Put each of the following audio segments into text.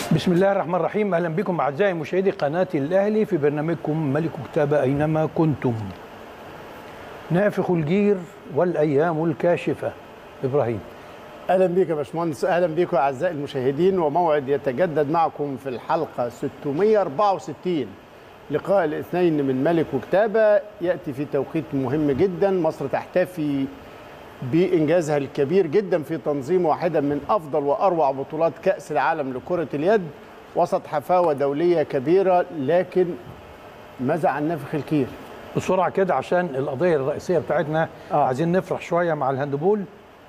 بسم الله الرحمن الرحيم اهلا بكم اعزائي مشاهدي قناه الاهلي في برنامجكم ملك كتابه اينما كنتم نافخ الجير والايام الكاشفه ابراهيم اهلا بيك يا باشمهندس اهلا بيكم اعزائي المشاهدين وموعد يتجدد معكم في الحلقه 664 لقاء الاثنين من ملك وكتابه ياتي في توقيت مهم جدا مصر تحتفي بانجازها الكبير جدا في تنظيم واحده من افضل واروع بطولات كاس العالم لكره اليد وسط حفاوه دوليه كبيره لكن ماذا عن نفخ الكير بسرعه كده عشان القضيه الرئيسيه بتاعتنا آه. عايزين نفرح شويه مع الهاندبول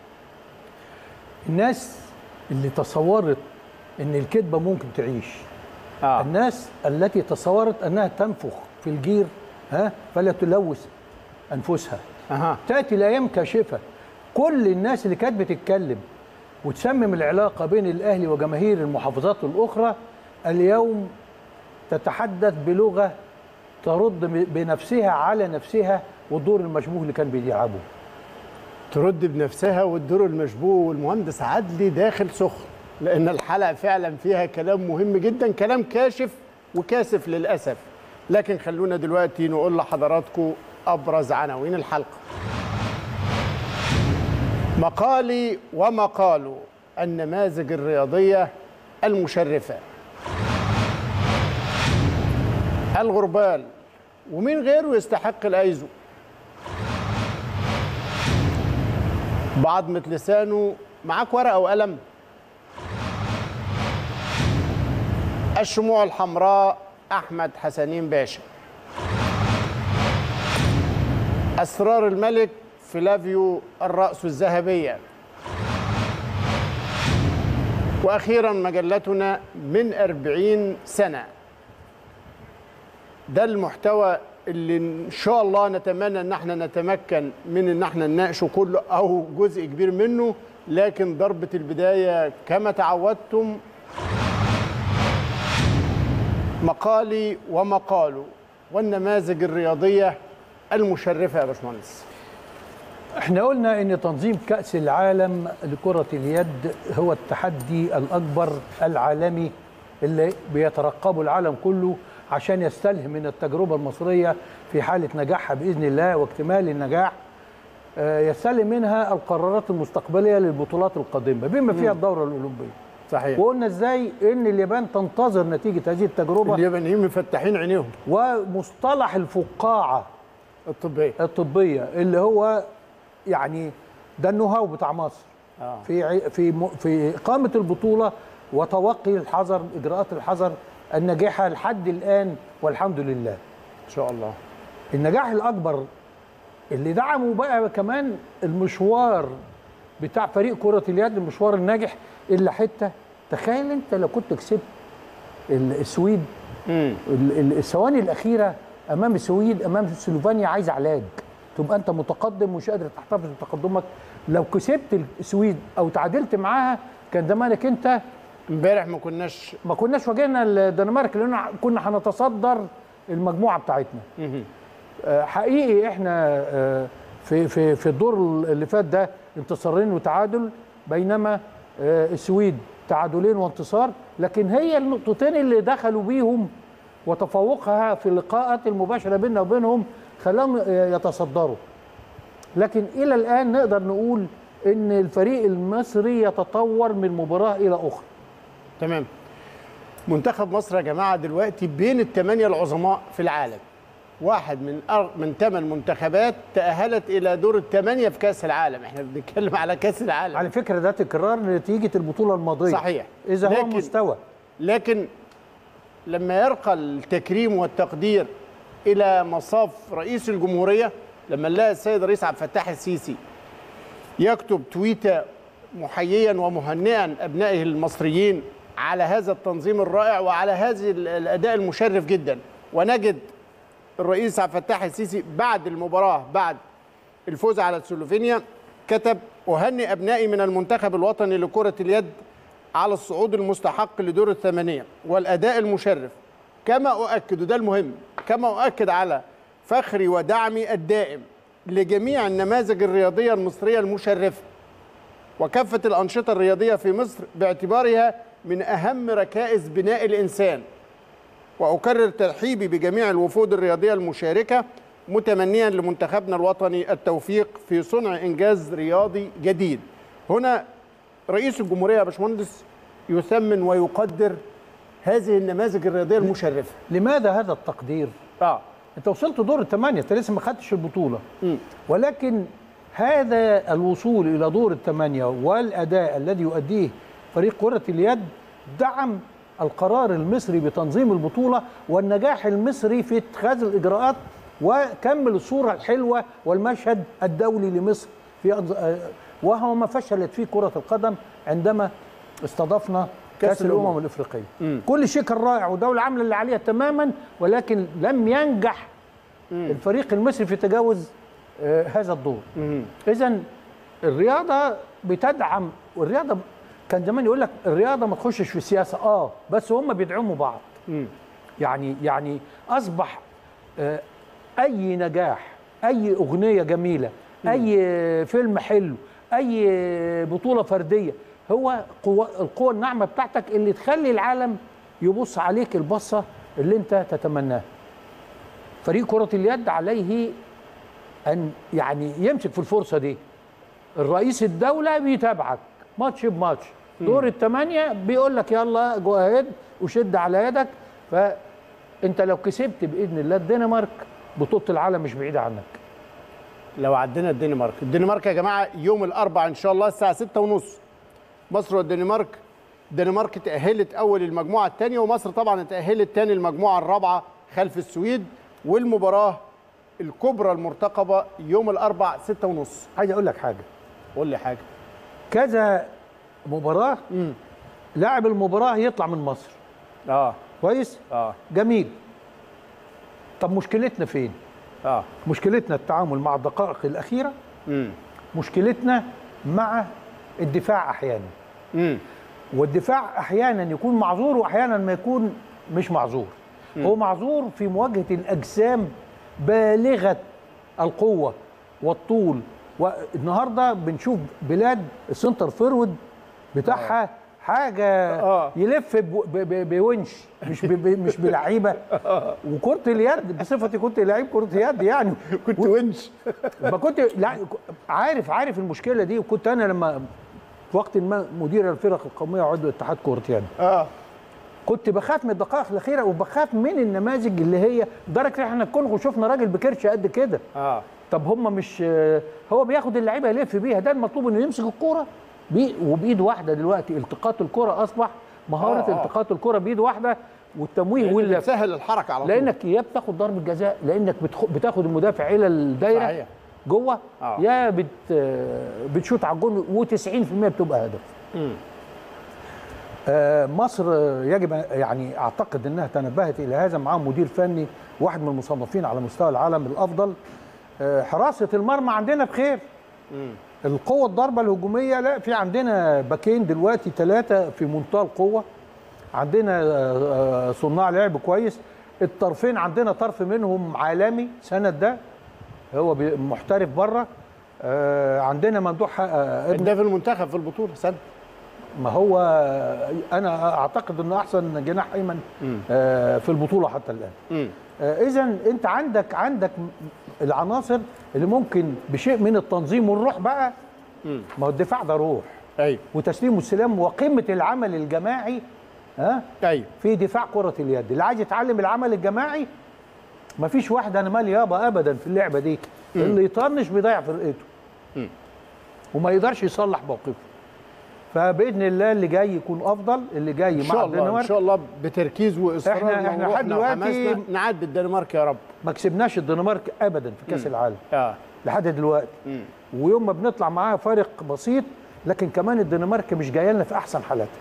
الناس اللي تصورت ان الكذبه ممكن تعيش آه. الناس التي تصورت انها تنفخ في الجير ها فلا تلوث انفسها أها. تاتي الايام كاشفه كل الناس اللي كانت بتتكلم وتسمم العلاقه بين الاهلي وجماهير المحافظات الاخرى اليوم تتحدث بلغه ترد بنفسها على نفسها والدور المشبوه اللي كان بيلعبه ترد بنفسها والدور المشبوه والمهندس عدلي داخل سخن لان الحلقه فعلا فيها كلام مهم جدا كلام كاشف وكاسف للاسف لكن خلونا دلوقتي نقول لحضراتكم ابرز عناوين الحلقه مقالي ومقال النماذج الرياضيه المشرفه الغربال ومين غيره يستحق الايزو بعضمة لسانه معاك ورقة وقلم الشموع الحمراء أحمد حسنين باشا أسرار الملك فلافيو الرأس الذهبية وأخيرا مجلتنا من أربعين سنة ده المحتوى اللي ان شاء الله نتمنى ان احنا نتمكن من ان احنا نناقشه كله او جزء كبير منه لكن ضربه البدايه كما تعودتم مقالي ومقاله والنماذج الرياضيه المشرفه يا باشمهندس احنا قلنا ان تنظيم كاس العالم لكره اليد هو التحدي الاكبر العالمي اللي بيترقبه العالم كله عشان يستلهم من التجربة المصرية في حالة نجاحها بإذن الله واكتمال النجاح يستلهم منها القرارات المستقبلية للبطولات القادمة بما فيها الدورة الأولمبية صحيح وقلنا ازاي ان اليابان تنتظر نتيجة هذه التجربة اليابانيين مفتحين عينيهم ومصطلح الفقاعة الطبية الطبية اللي هو يعني ده النو هاو بتاع مصر آه. في في في إقامة البطولة وتوقي الحذر إجراءات الحذر الناجحة لحد الآن والحمد لله إن شاء الله النجاح الأكبر اللي دعمه بقى كمان المشوار بتاع فريق كرة اليد المشوار الناجح إلا حتة تخيل أنت لو كنت كسبت السويد الثواني الأخيرة أمام السويد أمام سلوفانيا عايز علاج تبقى أنت متقدم ومش قادر تحتفظ بتقدمك لو كسبت السويد أو تعادلت معاها كان زمانك أنت امبارح ما كناش ما كناش واجهنا الدنمارك لان كنا هنتصدر المجموعه بتاعتنا حقيقي احنا في في في الدور اللي فات ده انتصارين وتعادل بينما السويد تعادلين وانتصار لكن هي النقطتين اللي دخلوا بيهم وتفوقها في اللقاءات المباشره بيننا وبينهم خلاهم يتصدروا لكن الى الان نقدر نقول ان الفريق المصري يتطور من مباراه الى اخرى تمام منتخب مصر يا جماعه دلوقتي بين الثمانيه العظماء في العالم واحد من أر... من ثمان منتخبات تاهلت الى دور الثمانيه في كاس العالم احنا بنتكلم على كاس العالم على فكره ده تكرار نتيجه البطوله الماضيه صحيح اذا هو مستوى لكن لما يرقى التكريم والتقدير الى مصاف رئيس الجمهوريه لما نلاقي السيد رئيس عبد الفتاح السيسي يكتب تويته محييا ومهنئا ابنائه المصريين على هذا التنظيم الرائع وعلى هذا الاداء المشرف جدا ونجد الرئيس عبد الفتاح السيسي بعد المباراه بعد الفوز على سلوفينيا كتب اهنئ ابنائي من المنتخب الوطني لكره اليد على الصعود المستحق لدور الثمانيه والاداء المشرف كما اؤكد وده المهم كما اؤكد على فخري ودعمي الدائم لجميع النماذج الرياضيه المصريه المشرفه وكافه الانشطه الرياضيه في مصر باعتبارها من اهم ركائز بناء الانسان واكرر ترحيبي بجميع الوفود الرياضيه المشاركه متمنيا لمنتخبنا الوطني التوفيق في صنع انجاز رياضي جديد هنا رئيس الجمهوريه يا باشمهندس يثمن ويقدر هذه النماذج الرياضيه المشرفه لماذا هذا التقدير؟ اه انت وصلت دور الثمانيه انت لسه ما خدتش البطوله مم. ولكن هذا الوصول الى دور الثمانيه والاداء الذي يؤديه فريق كره اليد دعم القرار المصري بتنظيم البطوله والنجاح المصري في اتخاذ الاجراءات وكمل الصوره الحلوه والمشهد الدولي لمصر في أنظ- آه، وهو ما فشلت فيه كره القدم عندما استضفنا كأس كاس الأمم. الامم الافريقيه كل شيء كان رائع ودوله عامله اللي عليها تماما ولكن لم ينجح الفريق المصري في تجاوز آه، هذا الدور اذا الرياضه بتدعم والرياضه كان زمان يقول لك الرياضه ما تخشش في السياسه اه بس هم بيدعموا بعض يعني يعني اصبح آه، اي نجاح اي اغنيه جميله اي فيلم حلو اي بطوله فرديه هو قوة القوه الناعمه بتاعتك اللي تخلي العالم يبص عليك البصه اللي انت تتمناها فريق كره اليد عليه ان يعني يمسك في الفرصه دي الرئيس الدوله بيتابعك ماتش بماتش دور الثمانيه بيقول لك يلا جو اهيد وشد على يدك فانت لو كسبت باذن الله الدنمارك بطوله العالم مش بعيده عنك لو عدينا الدنمارك الدنمارك يا جماعه يوم الاربعاء ان شاء الله الساعه 6 ونص مصر والدنمارك الدنمارك تاهلت اول المجموعه الثانيه ومصر طبعا تاهلت ثاني المجموعه الرابعه خلف السويد والمباراه الكبرى المرتقبه يوم الاربعاء 6 ونص عايز اقول لك حاجه قول لي حاجه كذا مباراه لاعب المباراه يطلع من مصر اه كويس اه جميل طب مشكلتنا فين اه مشكلتنا التعامل مع الدقائق الاخيره امم مشكلتنا مع الدفاع احيانا امم والدفاع احيانا يكون معذور واحيانا ما يكون مش معذور هو معذور في مواجهه الاجسام بالغه القوه والطول والنهارده بنشوف بلاد السنتر فيرود بتاعها حاجه آه. يلف ب- ب- ب- بونش مش ب- ب- مش بلعيبه وكره اليد بصفتي كنت لعيب كره يد يعني كنت ونش ما كنت لا عارف عارف المشكله دي وكنت انا لما في وقت ما مدير الفرق القوميه عضو اتحاد كره يد اه كنت بخاف من الدقائق الاخيره وبخاف من النماذج اللي هي لدرجه احنا الكونغو شفنا راجل بكرش قد كده اه طب هم مش هو بياخد اللعيبه يلف بيها ده المطلوب انه يمسك الكوره بي وبايد واحده دلوقتي التقاط الكره اصبح مهاره آه، آه. التقاط الكره بايد واحده والتمويه واللف بتسهل الحركه على طول لانك يا بتاخد ضربه جزاء لانك بتخ... بتاخد المدافع الى الدايره صحيح. جوه آه. يا بت... بتشوط على الجون و90% بتبقى هدف مم. آه، مصر آه، يجب أن- يعني اعتقد انها تنبهت الى هذا معاهم مدير فني واحد من المصنفين على مستوى العالم الافضل آه، حراسه المرمى عندنا بخير القوه الضربه الهجوميه لا في عندنا باكين دلوقتي ثلاثه في منتهى القوه عندنا آه، آه، صناع لعب كويس الطرفين عندنا طرف منهم عالمي سند ده هو بي- محترف بره آه، عندنا ممدوح آه، ابن ده في المنتخب في البطوله سنه ما هو انا اعتقد انه احسن جناح ايمن آه، في البطوله حتى الان امم اذا انت عندك عندك العناصر اللي ممكن بشيء من التنظيم والروح بقى مم. ما هو الدفاع ده روح ايوه وتسليم السلام وقمه العمل الجماعي ها ايوه في دفاع كره اليد اللي عايز يتعلم العمل الجماعي ما فيش واحد انا مالي يابا ابدا في اللعبه دي اللي يطنش بيضيع فرقته مم. وما يقدرش يصلح موقفه فباذن الله اللي جاي يكون افضل اللي جاي ان مع شاء الله ان الدنمارك شاء الله بتركيز واصرار إحنا- إحنا لحد وروحنا دلوقتي- وحماسنا نعدي الدنمارك يا رب ما كسبناش الدنمارك ابدا في كاس العالم اه لحد دلوقتي مم. ويوم ما بنطلع معاها فارق بسيط لكن كمان الدنمارك مش جايه لنا في احسن حالاتها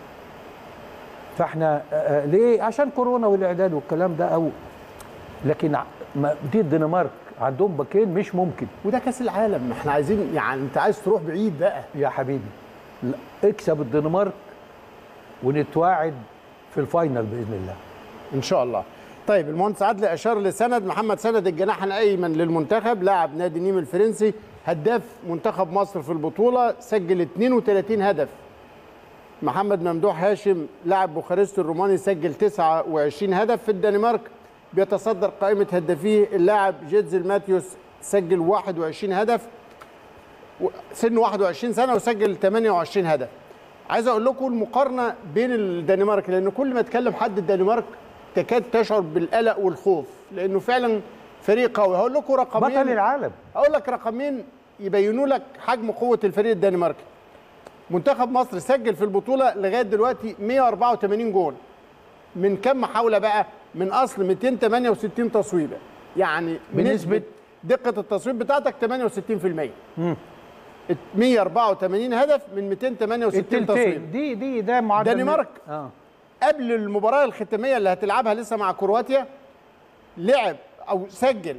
فاحنا آه، آه، ليه عشان كورونا والاعداد والكلام ده او لكن ع- ما دي الدنمارك عندهم باكين مش ممكن وده كاس العالم احنا عايزين يعني انت عايز تروح بعيد بقى يا حبيبي لا، اكسب الدنمارك ونتواعد في الفاينل باذن الله ان شاء الله طيب المهندس عادل اشار لسند محمد سند الجناح الايمن للمنتخب لاعب نادي نيم الفرنسي هداف منتخب مصر في البطوله سجل 32 هدف محمد ممدوح هاشم لاعب بوخارست الروماني سجل 29 هدف في الدنمارك بيتصدر قائمة هدافيه اللاعب جيتزل ماتيوس سجل 21 هدف و- سنه 21 سنة وسجل 28 هدف عايز اقول لكم المقارنة بين الدنمارك لان كل ما اتكلم حد الدنمارك تكاد تشعر بالقلق والخوف لانه فعلا فريق قوي هقول لكم رقمين بطل العالم هقول لك رقمين يبينوا لك حجم قوة الفريق الدنماركي منتخب مصر سجل في البطولة لغاية دلوقتي 184 جول من كم محاولة بقى؟ من أصل 268 تصويبة يعني بنسبة؟ بنسبة دقة التصويب بتاعتك 68% 184 هدف من 268 تصويبة التلتين دي دي ده معدل دنمارك. اه قبل المباراة الختامية اللي هتلعبها لسه مع كرواتيا لعب أو سجل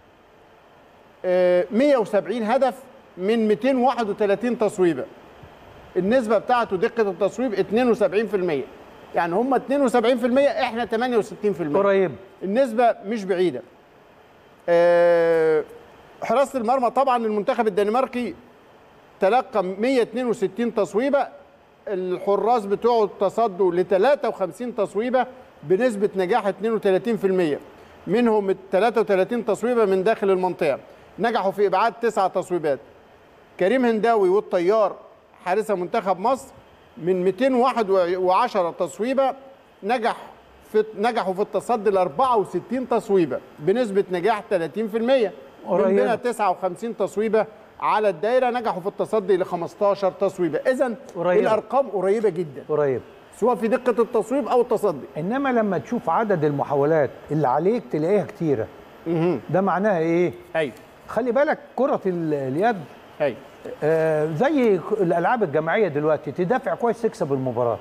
آه، 170 هدف من 231 تصويبة النسبة بتاعته دقة التصويب 72% يعني هم 72% احنا 68% قريب النسبة مش بعيدة آه، حراسة المرمى طبعا المنتخب الدنماركي تلقى 162 تصويبة الحراس بتوعه تصدوا ل 53 تصويبة بنسبة نجاح 32% منهم ال 33 تصويبة من داخل المنطقة نجحوا في إبعاد تسع تصويبات كريم هنداوي والطيار حارسة منتخب مصر من 210 تصويبة نجح في نجحوا في التصدي ل 64 تصويبة بنسبة نجاح 30% من قريبة. بينها 59 تصويبة على الدايرة نجحوا في التصدي ل 15 تصويبة إذا قريبة. الأرقام قريبة جدا قريب سواء في دقة التصويب أو التصدي انما لما تشوف عدد المحاولات اللي عليك تلاقيها كتيره ده معناها ايه أيوه خلي بالك كره ال- اليد أيوه آه زي ك- الالعاب الجماعيه دلوقتي تدافع كويس تكسب المباراه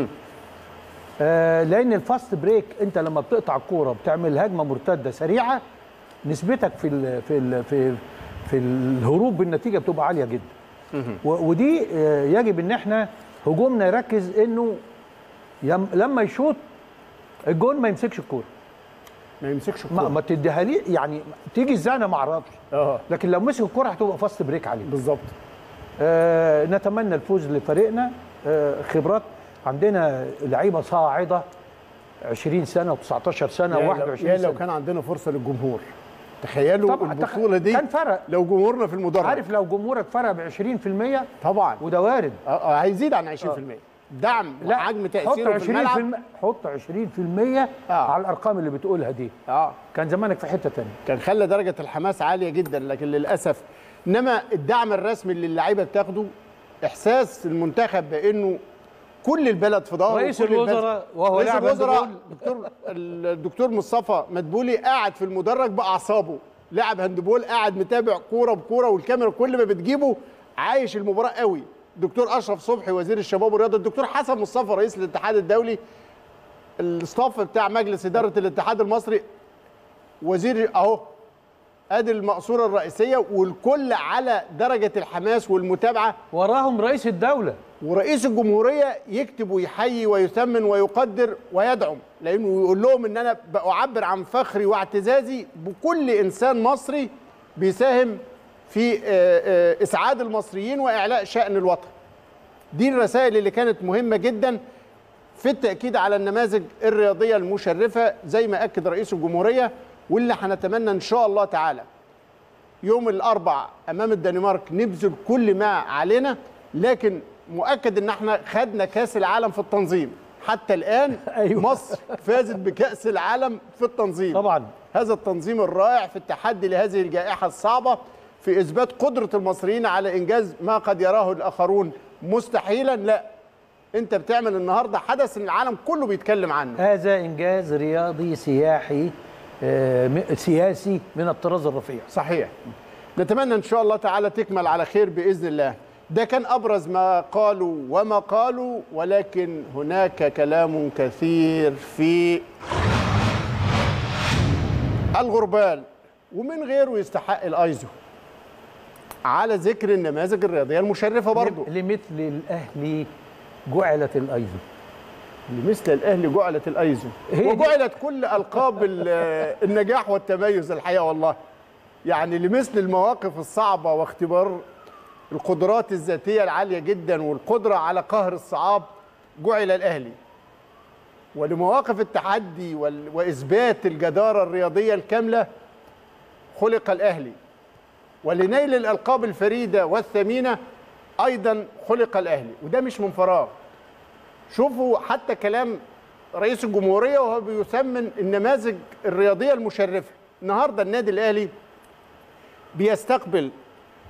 آه لان الفاست بريك انت لما بتقطع الكوره بتعمل هجمه مرتده سريعه نسبتك في ال في ال في في الهروب بالنتيجه بتبقى عاليه جدا و- ودي آه يجب ان احنا هجومنا يركز انه يم لما يشوط الجون ما يمسكش الكوره ما يمسكش ما, الكورة ما تديها لي يعني تيجي ازاي انا ما اعرفش اه لكن لو مسك الكوره هتبقى فاست بريك عليه بالظبط آه نتمنى الفوز لفريقنا آه خبرات عندنا لعيبه صاعده 20 سنه و19 سنه يا لو, و21 يا سنه لو كان عندنا فرصة للجمهور تخيلوا طبعا البطولة دي كان فرق لو جمهورنا في المدرج عارف لو جمهورك فرق ب 20% طبعا وده وارد اه اه هيزيد عن 20% دعم وحجم حط تأثيره في الملعب 20% حط 20% آه. على الارقام اللي بتقولها دي اه كان زمانك في حته ثانيه كان خلى درجة الحماس عالية جدا لكن للأسف إنما الدعم الرسمي اللي اللعيبة بتاخده إحساس المنتخب بأنه كل البلد في ظهره رئيس وكل البلد- الوزراء وهو رئيس لاعب الوزراء هاندبول. الدكتور الدكتور مصطفى مدبولي قاعد في المدرج بأعصابه لاعب هاندبول قاعد متابع كورة بكورة والكاميرا كل ما بتجيبه عايش المباراة قوي دكتور أشرف صبحي وزير الشباب والرياضة الدكتور حسن مصطفى رئيس الاتحاد الدولي الستاف بتاع مجلس إدارة الاتحاد المصري وزير اهو ادي المقصوره الرئيسيه والكل على درجه الحماس والمتابعه وراهم رئيس الدوله ورئيس الجمهوريه يكتب ويحيي ويثمن ويقدر ويدعم لانه يقول لهم ان انا بعبر عن فخري واعتزازي بكل انسان مصري بيساهم في آه، آه، اسعاد المصريين واعلاء شان الوطن. دي الرسائل اللي كانت مهمه جدا في التاكيد على النماذج الرياضيه المشرفه زي ما اكد رئيس الجمهوريه واللي هنتمنى ان شاء الله تعالى يوم الاربع امام الدنمارك نبذل كل ما علينا لكن مؤكد ان احنا خدنا كاس العالم في التنظيم حتى الان أيوة. مصر فازت بكاس العالم في التنظيم طبعا هذا التنظيم الرائع في التحدي لهذه الجائحة الصعبة في إثبات قدرة المصريين على إنجاز ما قد يراه الآخرون مستحيلا لا أنت بتعمل النهاردة حدث إن العالم كله بيتكلم عنه هذا انجاز رياضي سياحي آه، م- سياسي من الطراز الرفيع صحيح نتمنى إن شاء الله تعالى تكمل على خير بإذن الله ده كان أبرز ما قالوا وما قالوا ولكن هناك كلام كثير في الغربال ومن غيره يستحق الايزو على ذكر النماذج الرياضيه المشرفه برضه لمثل الاهلي جعلت الايزو لمثل الاهلي جعلت الايزو هي دي- وجعلت كل القاب ال- النجاح والتميز الحقيقه والله يعني لمثل المواقف الصعبه واختبار القدرات الذاتيه العاليه جدا والقدره على قهر الصعاب جعل الاهلي ولمواقف التحدي وال- واثبات الجداره الرياضيه الكامله خلق الاهلي ولنيل الالقاب الفريده والثمينه ايضا خلق الاهلي وده مش من فراغ شوفوا حتى كلام رئيس الجمهوريه وهو بيثمن النماذج الرياضيه المشرفه النهارده النادي الاهلي بيستقبل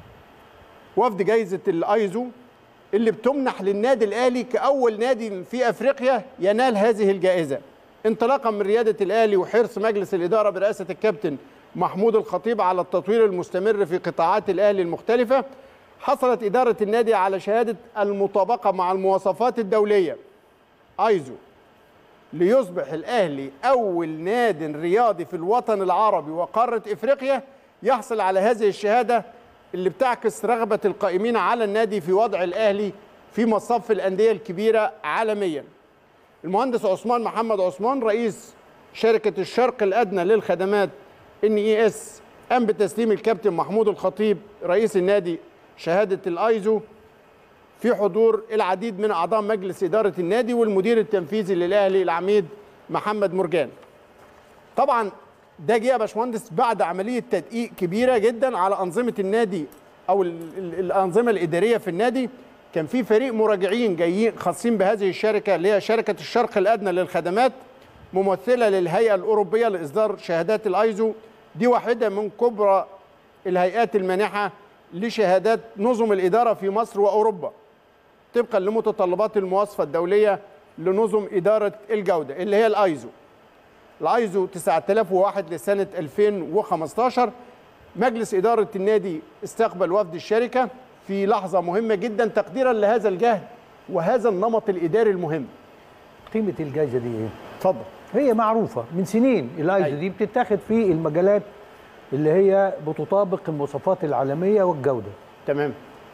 وفد جائزه الايزو اللي بتمنح للنادي الاهلي كاول نادي في افريقيا ينال هذه الجائزه انطلاقا من رياده الاهلي وحرص مجلس الاداره برئاسه الكابتن محمود الخطيب على التطوير المستمر في قطاعات الاهلي المختلفه حصلت اداره النادي على شهاده المطابقه مع المواصفات الدوليه ايزو ليصبح الاهلي اول ناد رياضي في الوطن العربي وقاره افريقيا يحصل على هذه الشهاده اللي بتعكس رغبه القائمين على النادي في وضع الاهلي في مصاف الانديه الكبيره عالميا. المهندس عثمان محمد عثمان رئيس شركه الشرق الادنى للخدمات ان اي اس قام بتسليم الكابتن محمود الخطيب رئيس النادي شهاده الايزو في حضور العديد من اعضاء مجلس اداره النادي والمدير التنفيذي للاهلي العميد محمد مرجان. طبعا ده جه يا باشمهندس بعد عمليه تدقيق كبيره جدا على انظمه النادي او ال- ال- الانظمه الاداريه في النادي كان في فريق مراجعين جايين خاصين بهذه الشركه اللي هي شركه الشرق الادنى للخدمات ممثله للهيئه الاوروبيه لاصدار شهادات الايزو دي واحده من كبرى الهيئات المانحه لشهادات نظم الاداره في مصر واوروبا طبقا لمتطلبات المواصفه الدوليه لنظم اداره الجوده اللي هي الايزو الايزو 9001 لسنه 2015 مجلس اداره النادي استقبل وفد الشركه في لحظه مهمه جدا تقديرا لهذا الجهد وهذا النمط الاداري المهم قيمه الجائزه دي ايه اتفضل هي معروفه من سنين الايزو أيوة. دي بتتاخد في المجالات اللي هي بتطابق المواصفات العالميه والجوده تمام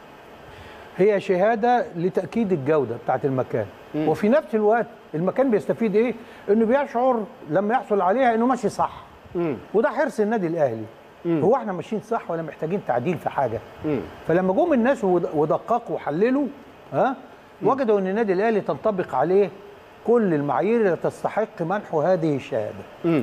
هي شهاده لتاكيد الجوده بتاعت المكان مم. وفي نفس الوقت المكان بيستفيد ايه انه بيشعر لما يحصل عليها انه ماشي صح مم. وده حرص النادي الاهلي مم. هو احنا ماشيين صح ولا محتاجين تعديل في حاجه مم. فلما جم الناس ود- ودققوا وحللوا ها وجدوا ان النادي الاهلي تنطبق عليه كل المعايير اللي تستحق منح هذه الشهاده مم.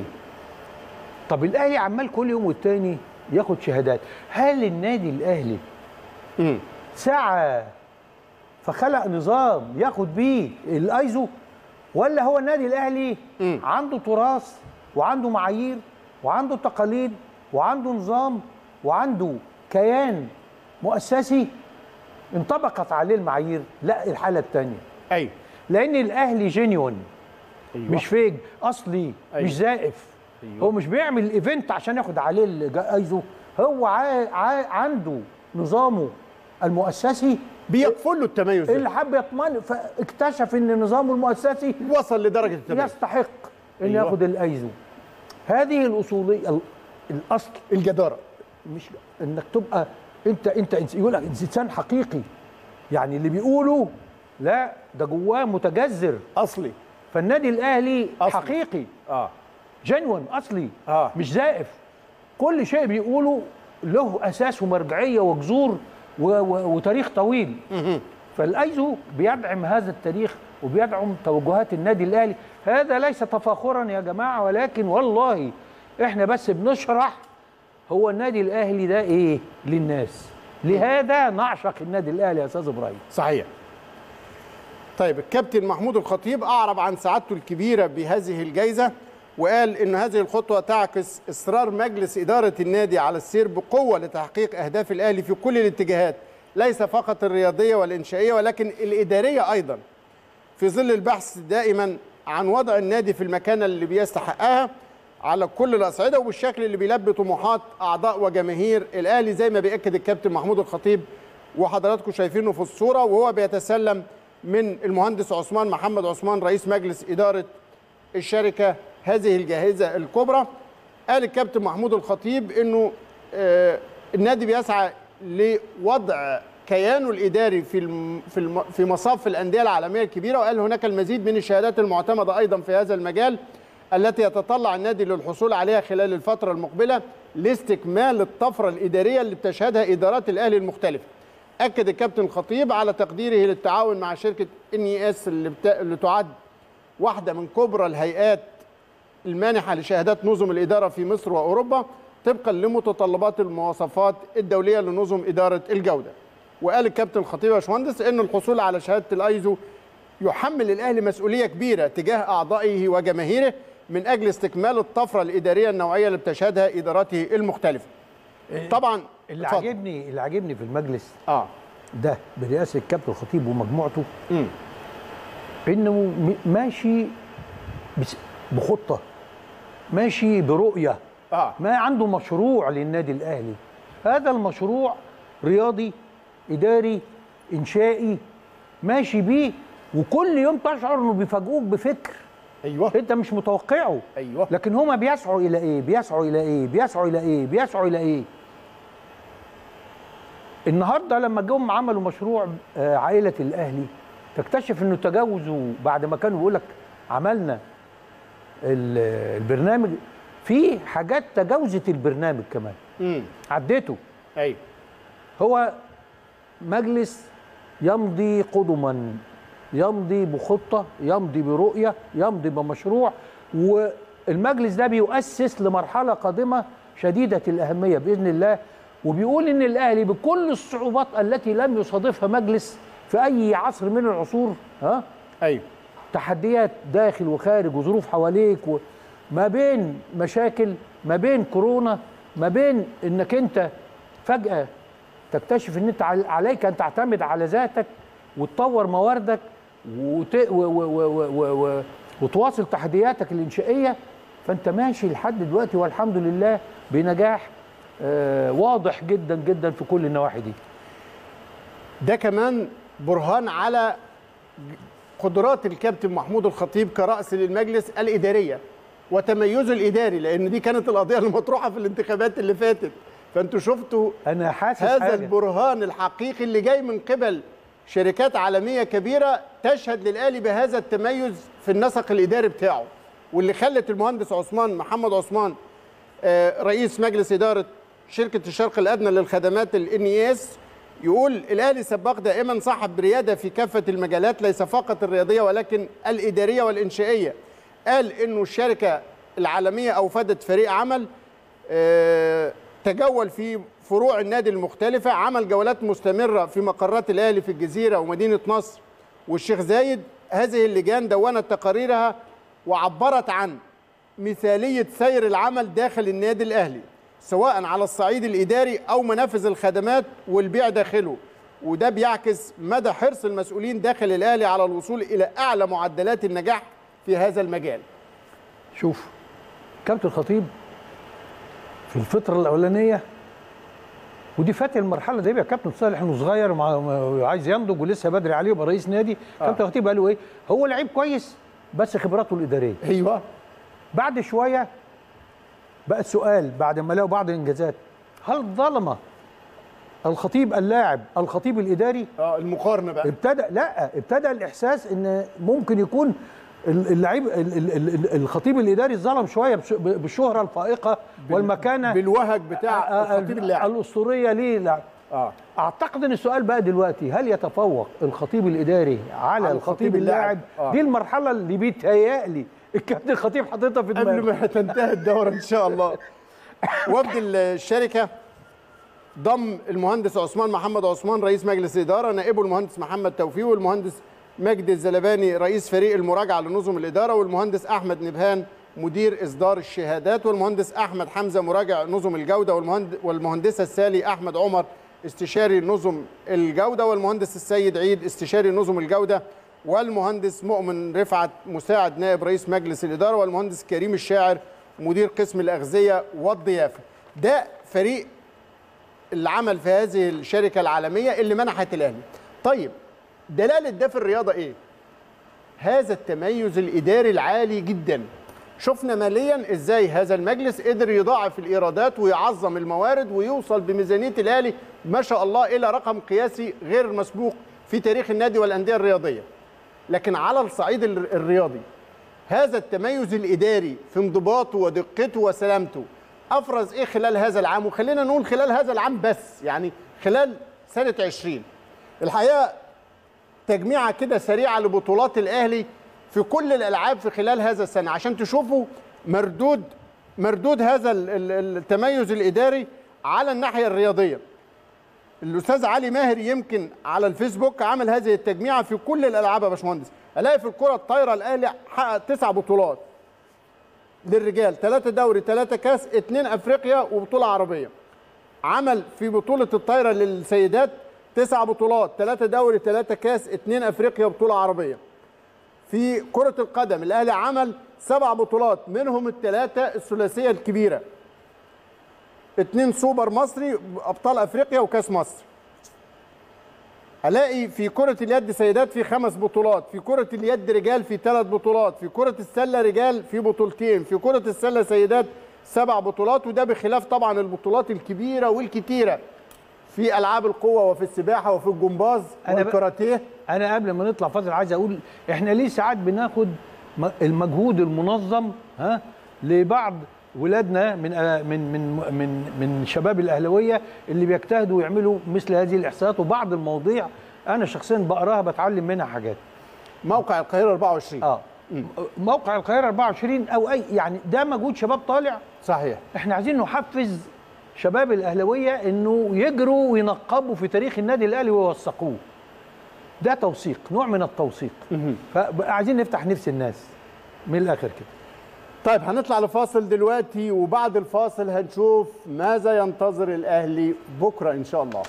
طب الاهلي عمال كل يوم والتاني ياخد شهادات هل النادي الاهلي مم. سعى فخلق نظام ياخد بيه الايزو ولا هو النادي الاهلي مم. عنده تراث وعنده معايير وعنده تقاليد وعنده نظام وعنده كيان مؤسسي انطبقت عليه المعايير لا الحاله الثانيه ايوه لان الاهلي جينيون أيوة. مش فيج اصلي أيوة. مش زائف أيوة. هو مش بيعمل ايفنت عشان ياخد عليه الايزو هو عا... عا... عنده نظامه المؤسسي بيكفل له التميز ده اللي حب يطمن فاكتشف ان نظامه المؤسسي وصل لدرجه التميز يستحق ان أيوة. ياخد الايزو هذه الاصوليه ال- الاصل الجداره مش انك تبقى انت انت إنس- يقول لك انسان حقيقي يعني اللي بيقوله لا ده جواه متجذر اصلي فالنادي الاهلي أصلي. حقيقي اه جنون اصلي آه. مش زائف كل شيء بيقوله له اساس ومرجعيه وجذور و- و- وتاريخ طويل فالايزو بيدعم هذا التاريخ وبيدعم توجهات النادي الاهلي هذا ليس تفاخرا يا جماعه ولكن والله احنا بس بنشرح هو النادي الاهلي ده ايه للناس لهذا نعشق النادي الاهلي يا استاذ ابراهيم صحيح طيب الكابتن محمود الخطيب اعرب عن سعادته الكبيره بهذه الجائزه وقال ان هذه الخطوه تعكس اصرار مجلس اداره النادي على السير بقوه لتحقيق اهداف الاهلي في كل الاتجاهات ليس فقط الرياضيه والانشائيه ولكن الاداريه ايضا في ظل البحث دائما عن وضع النادي في المكانه اللي بيستحقها على كل الاصعده وبالشكل اللي بيلبي طموحات اعضاء وجماهير الاهلي زي ما بياكد الكابتن محمود الخطيب وحضراتكم شايفينه في الصوره وهو بيتسلم من المهندس عثمان محمد عثمان رئيس مجلس اداره الشركه هذه الجائزه الكبرى قال الكابتن محمود الخطيب انه آه، النادي بيسعى لوضع كيانه الاداري في الم في الم في مصاف الانديه العالميه الكبيره وقال هناك المزيد من الشهادات المعتمده ايضا في هذا المجال التي يتطلع النادي للحصول عليها خلال الفتره المقبله لاستكمال الطفره الاداريه اللي بتشهدها ادارات الاهلي المختلفه. اكد الكابتن الخطيب على تقديره للتعاون مع شركه ان اس اللي, بتا... اللي تعد واحده من كبرى الهيئات المانحه لشهادات نظم الاداره في مصر واوروبا طبقا لمتطلبات المواصفات الدوليه لنظم اداره الجوده. وقال الكابتن الخطيب يا باشمهندس ان الحصول على شهاده الايزو يحمل الاهلي مسؤوليه كبيره تجاه اعضائه وجماهيره من اجل استكمال الطفره الاداريه النوعيه اللي بتشهدها اداراته المختلفه. طبعا اللي اتفضل. عاجبني اللي عاجبني في المجلس اه ده برئاسه الكابتن الخطيب ومجموعته امم انه م- ماشي بس- بخطه ماشي برؤيه اه ما عنده مشروع للنادي الاهلي هذا المشروع رياضي اداري انشائي ماشي بيه وكل يوم تشعر انه بيفاجئوك بفكر ايوه انت مش متوقعه ايوه لكن هما بيسعوا الى ايه بيسعوا الى ايه بيسعوا الى ايه بيسعوا الى ايه النهارده لما جم عملوا مشروع آه، عائله الاهلي تكتشف انه تجاوزوا بعد ما كانوا بيقول لك عملنا ال- البرنامج في حاجات تجاوزت البرنامج كمان امم عديته ايوه هو مجلس يمضي قدما يمضي بخطة يمضي برؤية يمضي بمشروع والمجلس ده بيؤسس لمرحلة قادمة شديدة الأهمية بإذن الله وبيقول إن الأهلي بكل الصعوبات التي لم يصادفها مجلس في أي عصر من العصور ها ايوه تحديات داخل وخارج وظروف حواليك و... ما بين مشاكل ما بين كورونا ما بين انك انت فجأة تكتشف ان انت عل- عليك ان تعتمد على ذاتك وتطور مواردك وت... و... و... و... و... و... و... وتواصل تحدياتك الانشائية فانت ماشي لحد دلوقتي والحمد لله بنجاح آه واضح جدا جدا في كل النواحي دي ده كمان برهان على قدرات الكابتن محمود الخطيب كرأس للمجلس الإدارية وتميزه الإداري لأن دي كانت القضية المطروحة في الانتخابات اللي فاتت فأنتوا شفتوا انا حاسس هذا حاجة. البرهان الحقيقي اللي جاي من قبل شركات عالمية كبيرة تشهد للأهلي بهذا التميز في النسق الإداري بتاعه واللي خلت المهندس عثمان محمد عثمان آه، رئيس مجلس إدارة شركة الشرق الأدنى للخدمات الان اس يقول الأهلي سباق دائما صاحب ريادة في كافة المجالات ليس فقط الرياضية ولكن الإدارية والإنشائية قال إنه الشركة العالمية أوفدت فريق عمل آه، تجول في فروع النادي المختلفة عمل جولات مستمرة في مقرات الأهلي في الجزيرة ومدينة نصر والشيخ زايد هذه اللجان دونت تقاريرها وعبرت عن مثالية سير العمل داخل النادي الأهلي سواء على الصعيد الإداري أو منافذ الخدمات والبيع داخله وده بيعكس مدى حرص المسؤولين داخل الأهلي على الوصول إلى أعلى معدلات النجاح في هذا المجال شوف كابتن الخطيب في الفترة الأولانية ودي فات المرحلة دي يا كابتن صالح انه صغير ومع- وعايز ينضج ولسه بدري عليه يبقى رئيس نادي آه. كابتن الخطيب قال له ايه؟ هو لعيب كويس بس خبراته الإدارية أيوه بعد شوية بقى السؤال بعد ما لقوا بعض الإنجازات هل ظلم الخطيب اللاعب الخطيب الإداري اه المقارنة بقى ابتدى لا ابتدى الاحساس ان ممكن يكون اللعيب ال- ال- ال- ال- الخطيب الاداري ظلم شويه بش- بالشهره الفائقه والمكانه بالوهج بتاع آه، آه، الخطيب اللاعب الاسطوريه ليه لا اه اعتقد ان السؤال بقى دلوقتي هل يتفوق الخطيب الاداري على, على الخطيب اللاعب آه. دي المرحله اللي بيتهيألي الكابتن الخطيب حاططها في قبل دماغه ما تنتهي الدورة إن شاء الله وفد الشركة ضم المهندس عثمان محمد عثمان رئيس مجلس الإدارة نائبه المهندس محمد توفيق والمهندس مجدي الزلباني رئيس فريق المراجعة لنظم الإدارة والمهندس أحمد نبهان مدير إصدار الشهادات والمهندس أحمد حمزة مراجع نظم الجودة والمهند- والمهندسة السالي أحمد عمر استشاري نظم الجودة والمهندس السيد عيد استشاري نظم الجودة والمهندس مؤمن رفعت مساعد نائب رئيس مجلس الإدارة والمهندس كريم الشاعر مدير قسم الأغذية والضيافة ده فريق العمل في هذه الشركة العالمية اللي منحت الأهلي طيب دلالة ده في الرياضة إيه؟ هذا التميز الإداري العالي جدا شفنا ماليا إزاي هذا المجلس قدر يضاعف الإيرادات ويعظم الموارد ويوصل بميزانية الأهلي ما شاء الله إلى رقم قياسي غير مسبوق في تاريخ النادي والأندية الرياضية لكن على الصعيد الر- الرياضي هذا التميز الإداري في انضباطه ودقته وسلامته أفرز إيه خلال هذا العام وخلينا نقول خلال هذا العام بس يعني خلال سنه 20 الحقيقه تجميعه كده سريعه لبطولات الاهلي في كل الالعاب في خلال هذا السنه عشان تشوفوا مردود مردود هذا ال- ال- التميز الاداري على الناحيه الرياضيه الاستاذ علي ماهر يمكن على الفيسبوك عمل هذه التجميعه في كل الالعاب يا باشمهندس الاقي في الكره الطايره الاهلي حقق تسع بطولات للرجال ثلاثه دوري ثلاثه كاس اثنين افريقيا وبطوله عربيه عمل في بطوله الطايره للسيدات تسع بطولات ثلاثه دوري ثلاثه كاس اثنين افريقيا وبطوله عربيه في كره القدم الاهلي عمل سبع بطولات منهم الثلاثه الثلاثيه الكبيره اتنين سوبر مصري ابطال افريقيا وكاس مصر هلاقي في كرة اليد سيدات في خمس بطولات، في كرة اليد رجال في ثلاث بطولات، في كرة السلة رجال في بطولتين، في كرة السلة سيدات سبع بطولات وده بخلاف طبعا البطولات الكبيرة والكتيرة في ألعاب القوة وفي السباحة وفي الجمباز أنا ب- والكاراتيه انا قبل ما نطلع فاصل عايز اقول احنا ليه ساعات بناخد م- المجهود المنظم ها لبعض ولادنا من آه، من من من من شباب الاهلاويه اللي بيجتهدوا ويعملوا مثل هذه الاحصاءات وبعض المواضيع انا شخصيا بقراها بتعلم منها حاجات موقع القاهرة 24 اه موقع القاهره 24 او اي يعني ده مجهود شباب طالع صحيح احنا عايزين نحفز شباب الاهلاويه انه يجروا وينقبوا في تاريخ النادي الاهلي ويوثقوه ده توثيق نوع من التوثيق فعايزين نفتح نفس الناس من الاخر كده طيب هنطلع لفاصل دلوقتي وبعد الفاصل هنشوف ماذا ينتظر الاهلي بكره ان شاء الله.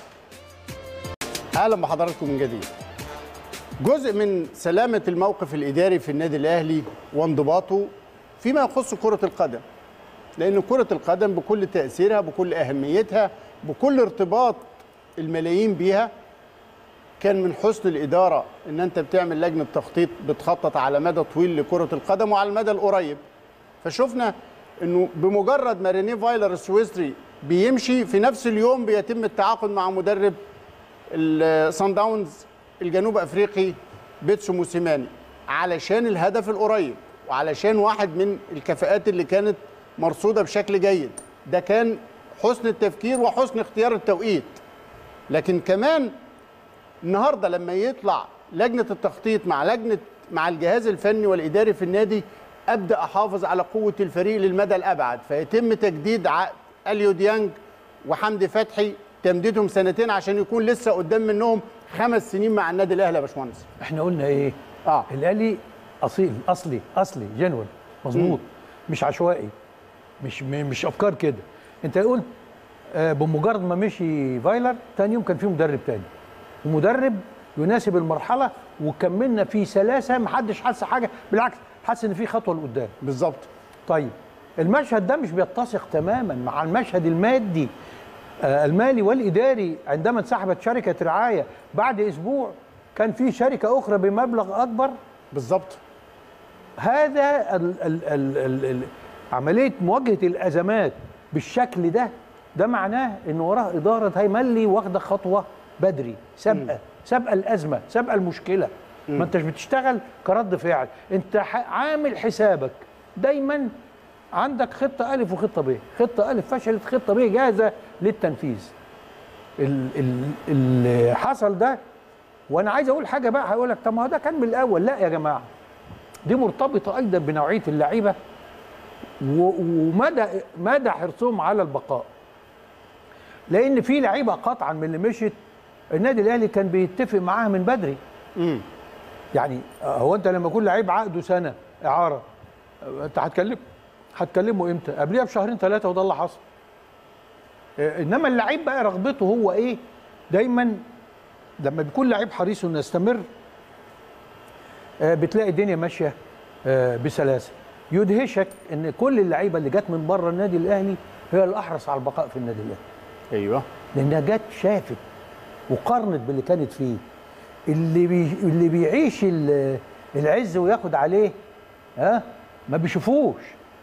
اهلا بحضراتكم من جديد. جزء من سلامه الموقف الاداري في النادي الاهلي وانضباطه فيما يخص كره القدم. لان كره القدم بكل تاثيرها بكل اهميتها بكل ارتباط الملايين بيها كان من حسن الاداره ان انت بتعمل لجنه تخطيط بتخطط على مدى طويل لكره القدم وعلى المدى القريب فشفنا انه بمجرد ما رينيه فايلر السويسري بيمشي في نفس اليوم بيتم التعاقد مع مدرب الصن داونز الجنوب افريقي بيتسو موسيماني علشان الهدف القريب وعلشان واحد من الكفاءات اللي كانت مرصوده بشكل جيد ده كان حسن التفكير وحسن اختيار التوقيت لكن كمان النهارده لما يطلع لجنه التخطيط مع لجنه مع الجهاز الفني والاداري في النادي ابدا احافظ على قوه الفريق للمدى الابعد فيتم تجديد عقد اليو ديانج وحمدي فتحي تمديدهم سنتين عشان يكون لسه قدام منهم خمس سنين مع النادي الاهلي يا باشمهندس احنا قلنا ايه اه الاهلي اصيل اصلي اصلي جنون مظبوط مش عشوائي مش م- مش افكار كده انت قلت آه، بمجرد ما مشي فايلر تاني يوم كان في مدرب تاني ومدرب يناسب المرحله وكملنا في سلاسه محدش حس حاجه بالعكس حس ان في خطوه لقدام بالظبط طيب المشهد ده مش بيتسق تماما مع المشهد المادي آه، المالي والاداري عندما انسحبت شركه رعايه بعد اسبوع كان في شركه اخرى بمبلغ اكبر بالظبط هذا ال ال ال ال ال عمليه مواجهه الازمات بالشكل ده ده معناه ان وراه اداره هيملي واخده خطوه بدري سابقه سابقه الازمه سابقه المشكله ما انتش بتشتغل كرد فعل انت ح- عامل حسابك دايما عندك خطه الف وخطه ب خطه الف فشلت خطه ب جاهزه للتنفيذ ال- ال- اللي حصل ده وانا عايز اقول حاجه بقى هقول لك طب ما هو ده كان من الاول لا يا جماعه دي مرتبطه ايضا بنوعيه اللعيبه و- ومدى مدى حرصهم على البقاء لان في لعيبه قطعا من اللي مشت النادي الاهلي كان بيتفق معاها من بدري امم يعني هو انت لما يكون لعيب عقده سنه اعاره انت هتكلم هتكلمه امتى قبلها بشهرين ثلاثه وده اللي حصل اه، انما اللعيب بقى رغبته هو ايه دايما لما بيكون لعيب حريص انه يستمر اه، بتلاقي الدنيا ماشيه اه، بسلاسه يدهشك ان كل اللعيبه اللي جت من بره النادي الاهلي هي الاحرص على البقاء في النادي الاهلي ايوه لانها جت شافت وقارنت باللي كانت فيه اللي بي اللي بيعيش ال- العز وياخد عليه ها ما بيشوفوش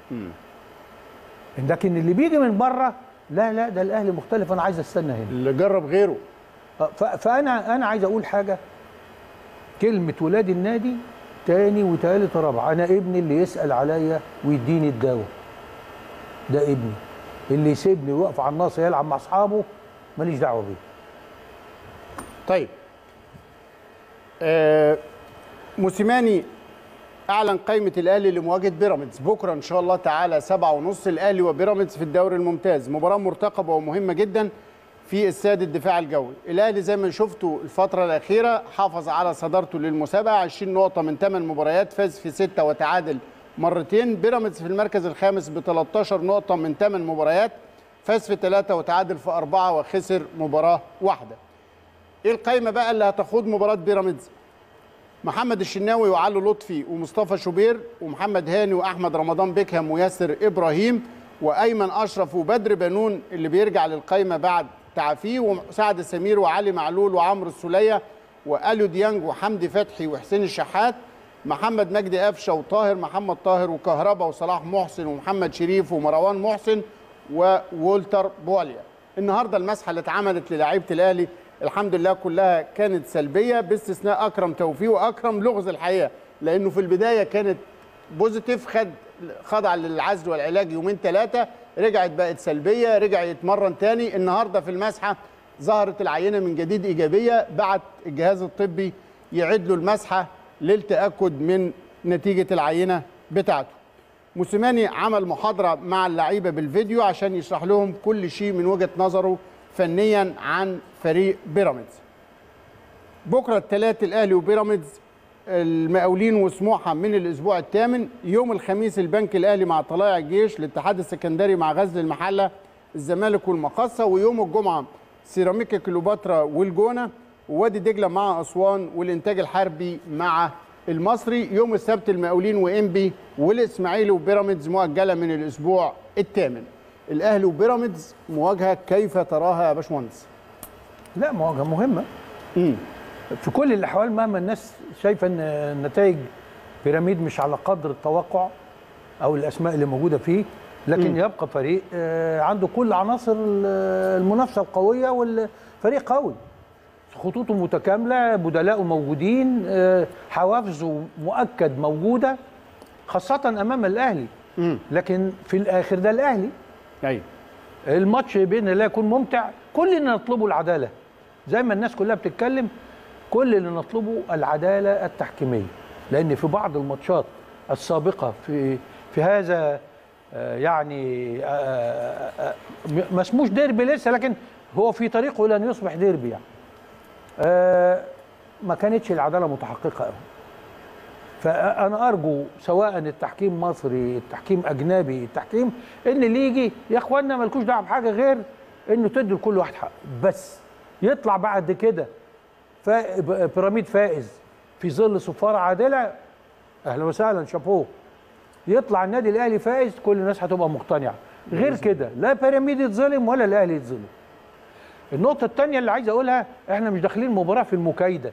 لكن اللي بيجي من بره لا لا ده الاهلي مختلف انا عايز استنى هنا اللي جرب غيره آه، ف- فانا انا عايز اقول حاجه كلمه ولاد النادي تاني وتالت ورابع انا ابني اللي يسال عليا ويديني الدواء ده ابني اللي يسيبني ويقف على الناصر يلعب مع اصحابه ماليش دعوه بيه طيب آه موسيماني اعلن قائمه الاهلي لمواجهه بيراميدز بكره ان شاء الله تعالى سبعة ونص الاهلي وبيراميدز في الدوري الممتاز مباراه مرتقبه ومهمه جدا في استاد الدفاع الجوي الاهلي زي ما شفتوا الفتره الاخيره حافظ على صدارته للمسابقه 20 نقطه من 8 مباريات فاز في 6 وتعادل مرتين بيراميدز في المركز الخامس ب 13 نقطه من 8 مباريات فاز في 3 وتعادل في 4 وخسر مباراه واحده ايه القائمه بقى اللي هتخوض مباراه بيراميدز محمد الشناوي وعلي لطفي ومصطفى شوبير ومحمد هاني واحمد رمضان بيكهام وياسر ابراهيم وايمن اشرف وبدر بنون اللي بيرجع للقائمه بعد تعافيه وسعد سمير وعلي معلول وعمرو السوليه واليو ديانج وحمدي فتحي وحسين الشحات محمد مجدي قفشه وطاهر محمد طاهر وكهربا وصلاح محسن ومحمد شريف ومروان محسن وولتر بوليا النهارده المسحه اللي اتعملت للاعيبه الاهلي الحمد لله كلها كانت سلبيه باستثناء اكرم توفيق واكرم لغز الحقيقه لانه في البدايه كانت بوزيتيف خد خضع للعزل والعلاج يومين ثلاثه رجعت بقت سلبيه رجع يتمرن تاني النهارده في المسحه ظهرت العينه من جديد ايجابيه بعت الجهاز الطبي يعيد له المسحه للتاكد من نتيجه العينه بتاعته موسيماني عمل محاضره مع اللعيبه بالفيديو عشان يشرح لهم كل شيء من وجهه نظره فنيا عن فريق بيراميدز بكره الثلاث الاهلي وبيراميدز المقاولين وسموحه من الاسبوع الثامن يوم الخميس البنك الاهلي مع طلائع الجيش الاتحاد السكندري مع غزل المحله الزمالك والمقصه ويوم الجمعه سيراميكا كليوباترا والجونه ووادي دجله مع اسوان والانتاج الحربي مع المصري يوم السبت المقاولين وانبي والاسماعيلي وبيراميدز مؤجله من الاسبوع الثامن الاهلي وبيراميدز مواجهه كيف تراها يا باشمهندس لا مواجهه مهمه امم في كل الاحوال مهما الناس شايفه ان نتائج بيراميد مش على قدر التوقع او الاسماء اللي موجوده فيه لكن مم. يبقى فريق آه، عنده كل عناصر ال- المنافسه القويه والفريق قوي خطوطه متكامله بدلاءه موجودين آه، حوافزه مؤكد موجوده خاصه امام الاهلي امم لكن في الاخر ده الاهلي ايوه الماتش باذن الله يكون ممتع كل اللي نطلبه العداله زي ما الناس كلها بتتكلم كل اللي نطلبه العداله التحكيميه لان في بعض الماتشات السابقه في في هذا آه، يعني آه، آه، آه، م- ما اسموش ديربي لسه لكن هو في طريقه الى ان يصبح ديربي يعني آه، ما كانتش العداله متحققه قوي فانا ارجو سواء التحكيم مصري التحكيم اجنبي التحكيم ان اللي يجي يا اخوانا مالكوش دعوه بحاجه غير انه تدوا لكل واحد حقه بس يطلع بعد كده فا- ب- بيراميد فائز في ظل صفاره عادله اهلا وسهلا شابوه يطلع النادي الاهلي فائز كل الناس هتبقى مقتنعه غير كده لا بيراميد يتظلم ولا الاهلي يتظلم النقطه الثانيه اللي عايز اقولها احنا مش داخلين مباراه في المكايده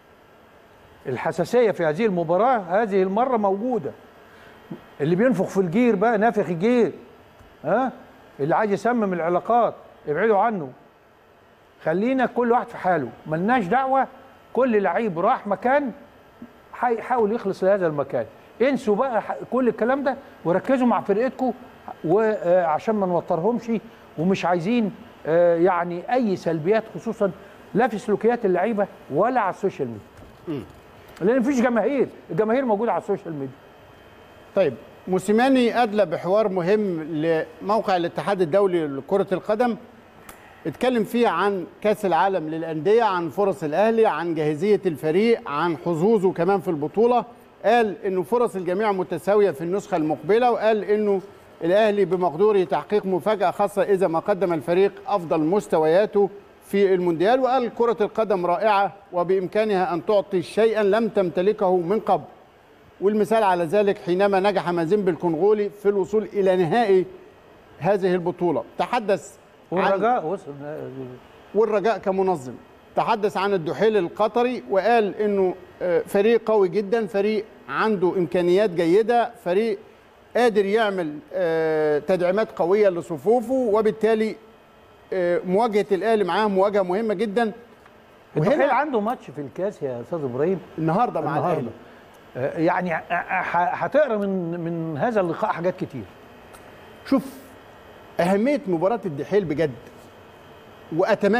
الحساسيه في هذه المباراه هذه المره موجوده اللي بينفخ في الجير بقى نافخ الجير ها اللي عايز يسمم العلاقات ابعدوا عنه خلينا كل واحد في حاله ملناش دعوه كل لعيب راح مكان هيحاول يخلص لهذا المكان انسوا بقى ح- كل الكلام ده وركزوا مع فرقتكم وعشان ما نوترهمش ومش عايزين آه، يعني اي سلبيات خصوصا لا في سلوكيات اللعيبه ولا على السوشيال ميديا لان مفيش جماهير الجماهير موجوده على السوشيال ميديا طيب موسيماني ادلى بحوار مهم لموقع الاتحاد الدولي لكره القدم اتكلم فيه عن كاس العالم للانديه عن فرص الاهلي عن جاهزيه الفريق عن حظوظه كمان في البطوله قال انه فرص الجميع متساويه في النسخه المقبله وقال انه الاهلي بمقدوره تحقيق مفاجاه خاصه اذا ما قدم الفريق افضل مستوياته في المونديال وقال كره القدم رائعه وبامكانها ان تعطي شيئا لم تمتلكه من قبل والمثال على ذلك حينما نجح مازيمبي الكونغولي في الوصول الى نهائي هذه البطوله تحدث عن والرجاء وصل والرجاء كمنظم تحدث عن الدحيل القطري وقال انه آه، فريق قوي جدا فريق عنده امكانيات جيده فريق قادر يعمل آه، تدعيمات قويه لصفوفه وبالتالي آه، مواجهه الاهلي معاه مواجهه مهمه جدا الدحيل وهنا عنده ماتش في الكاس يا استاذ ابراهيم النهارده مع النهارده الاهلي آه، يعني ه- ه- هتقرا من من هذا اللقاء حاجات كتير شوف اهميه مباراه الدحيل بجد واتمنى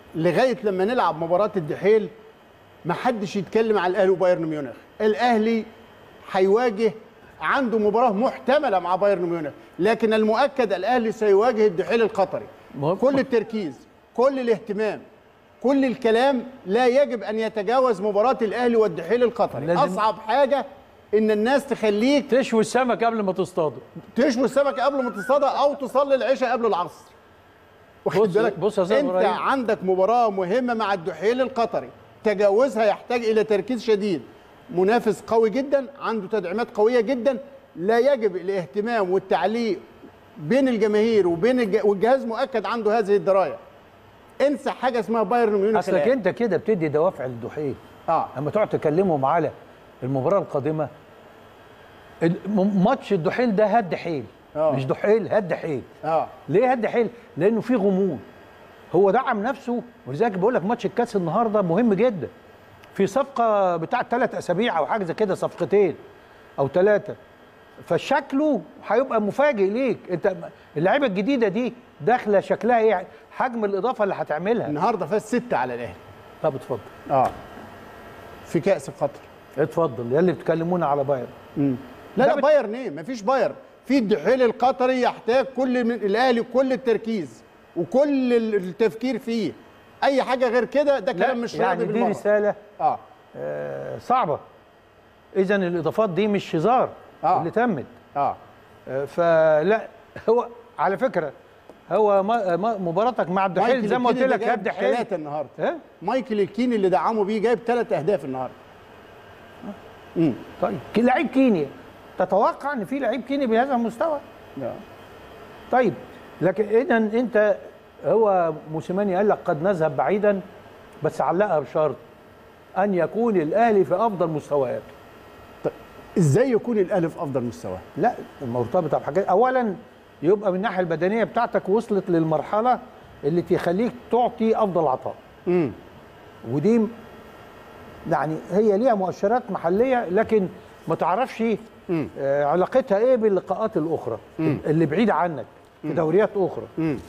لغايه لما نلعب مباراه الدحيل ما حدش يتكلم على الاهلي وبايرن ميونخ الاهلي هيواجه عنده مباراه محتمله مع بايرن ميونخ لكن المؤكد الاهلي سيواجه الدحيل القطري ما- كل التركيز كل الاهتمام كل الكلام لا يجب ان يتجاوز مباراه الاهلي والدحيل القطري لازم- اصعب حاجه ان الناس تخليك تشوي السمك قبل ما تصطاده تشوي السمكه قبل ما تصطادها او تصلي العشاء قبل العصر واخد بص- بالك بص يا أستاذ انت إبراهيم. عندك مباراه مهمه مع الدحيل القطري تجاوزها يحتاج الى تركيز شديد منافس قوي جدا عنده تدعيمات قويه جدا لا يجب الاهتمام والتعليق بين الجماهير وبين الج... والجهاز مؤكد عنده هذه الدرايه انسى حاجه اسمها بايرن ميونخ اصلك الآن. انت كده بتدي دوافع للدحيل اه اما تقعد تكلمهم على المباراه القادمه الم- ماتش الدحيل ده هد حيل آه. مش دحيل هد حيل اه ليه هد حيل لانه في غموض هو دعم نفسه ولذلك بقول لك ماتش الكاس النهارده مهم جدا في صفقه بتاعت ثلاث اسابيع او حاجه زي كده صفقتين او ثلاثه فشكله هيبقى مفاجئ ليك انت اللعيبه الجديده دي داخله شكلها ايه حجم الاضافه اللي هتعملها النهارده فاز ستة على الاهلي طب اتفضل اه في كاس قطر اتفضل يا اللي بتكلمونا على بايرن لا ده لا بت- بايرن ايه مفيش بايرن في الدحيل القطري يحتاج كل من الاهلي كل التركيز وكل ال- التفكير فيه اي حاجه غير كده ده لا كلام مش يعني راضي دي بالمره رساله اه آه، صعبه اذا الاضافات دي مش هزار آه. اللي تمت اه آه، فلا هو على فكره هو ما- ما- مباراتك مع الدحيل مايكل زي ما قلت الكيني لك ده هد جايب حيل ثلاثه النهارده ها مايكل الكيني اللي دعمه بيه جايب ثلاث اهداف النهارده امم طيب كي- لعيب كيني تتوقع ان في لعيب كيني بهذا المستوى آه. طيب لكن اذا انت هو موسيماني قال لك قد نذهب بعيدا بس علقها بشرط ان يكون الاهلي في افضل مستوياته ازاي يكون الاهلي في افضل مستواه لا مرتبطه بحاجات اولا يبقى من الناحيه البدنيه بتاعتك وصلت للمرحله اللي تخليك تعطي افضل عطاء امم ودي يعني هي ليها مؤشرات محليه لكن ما تعرفش آه، علاقتها ايه باللقاءات الاخرى اللي بعيده عنك في دوريات اخرى امم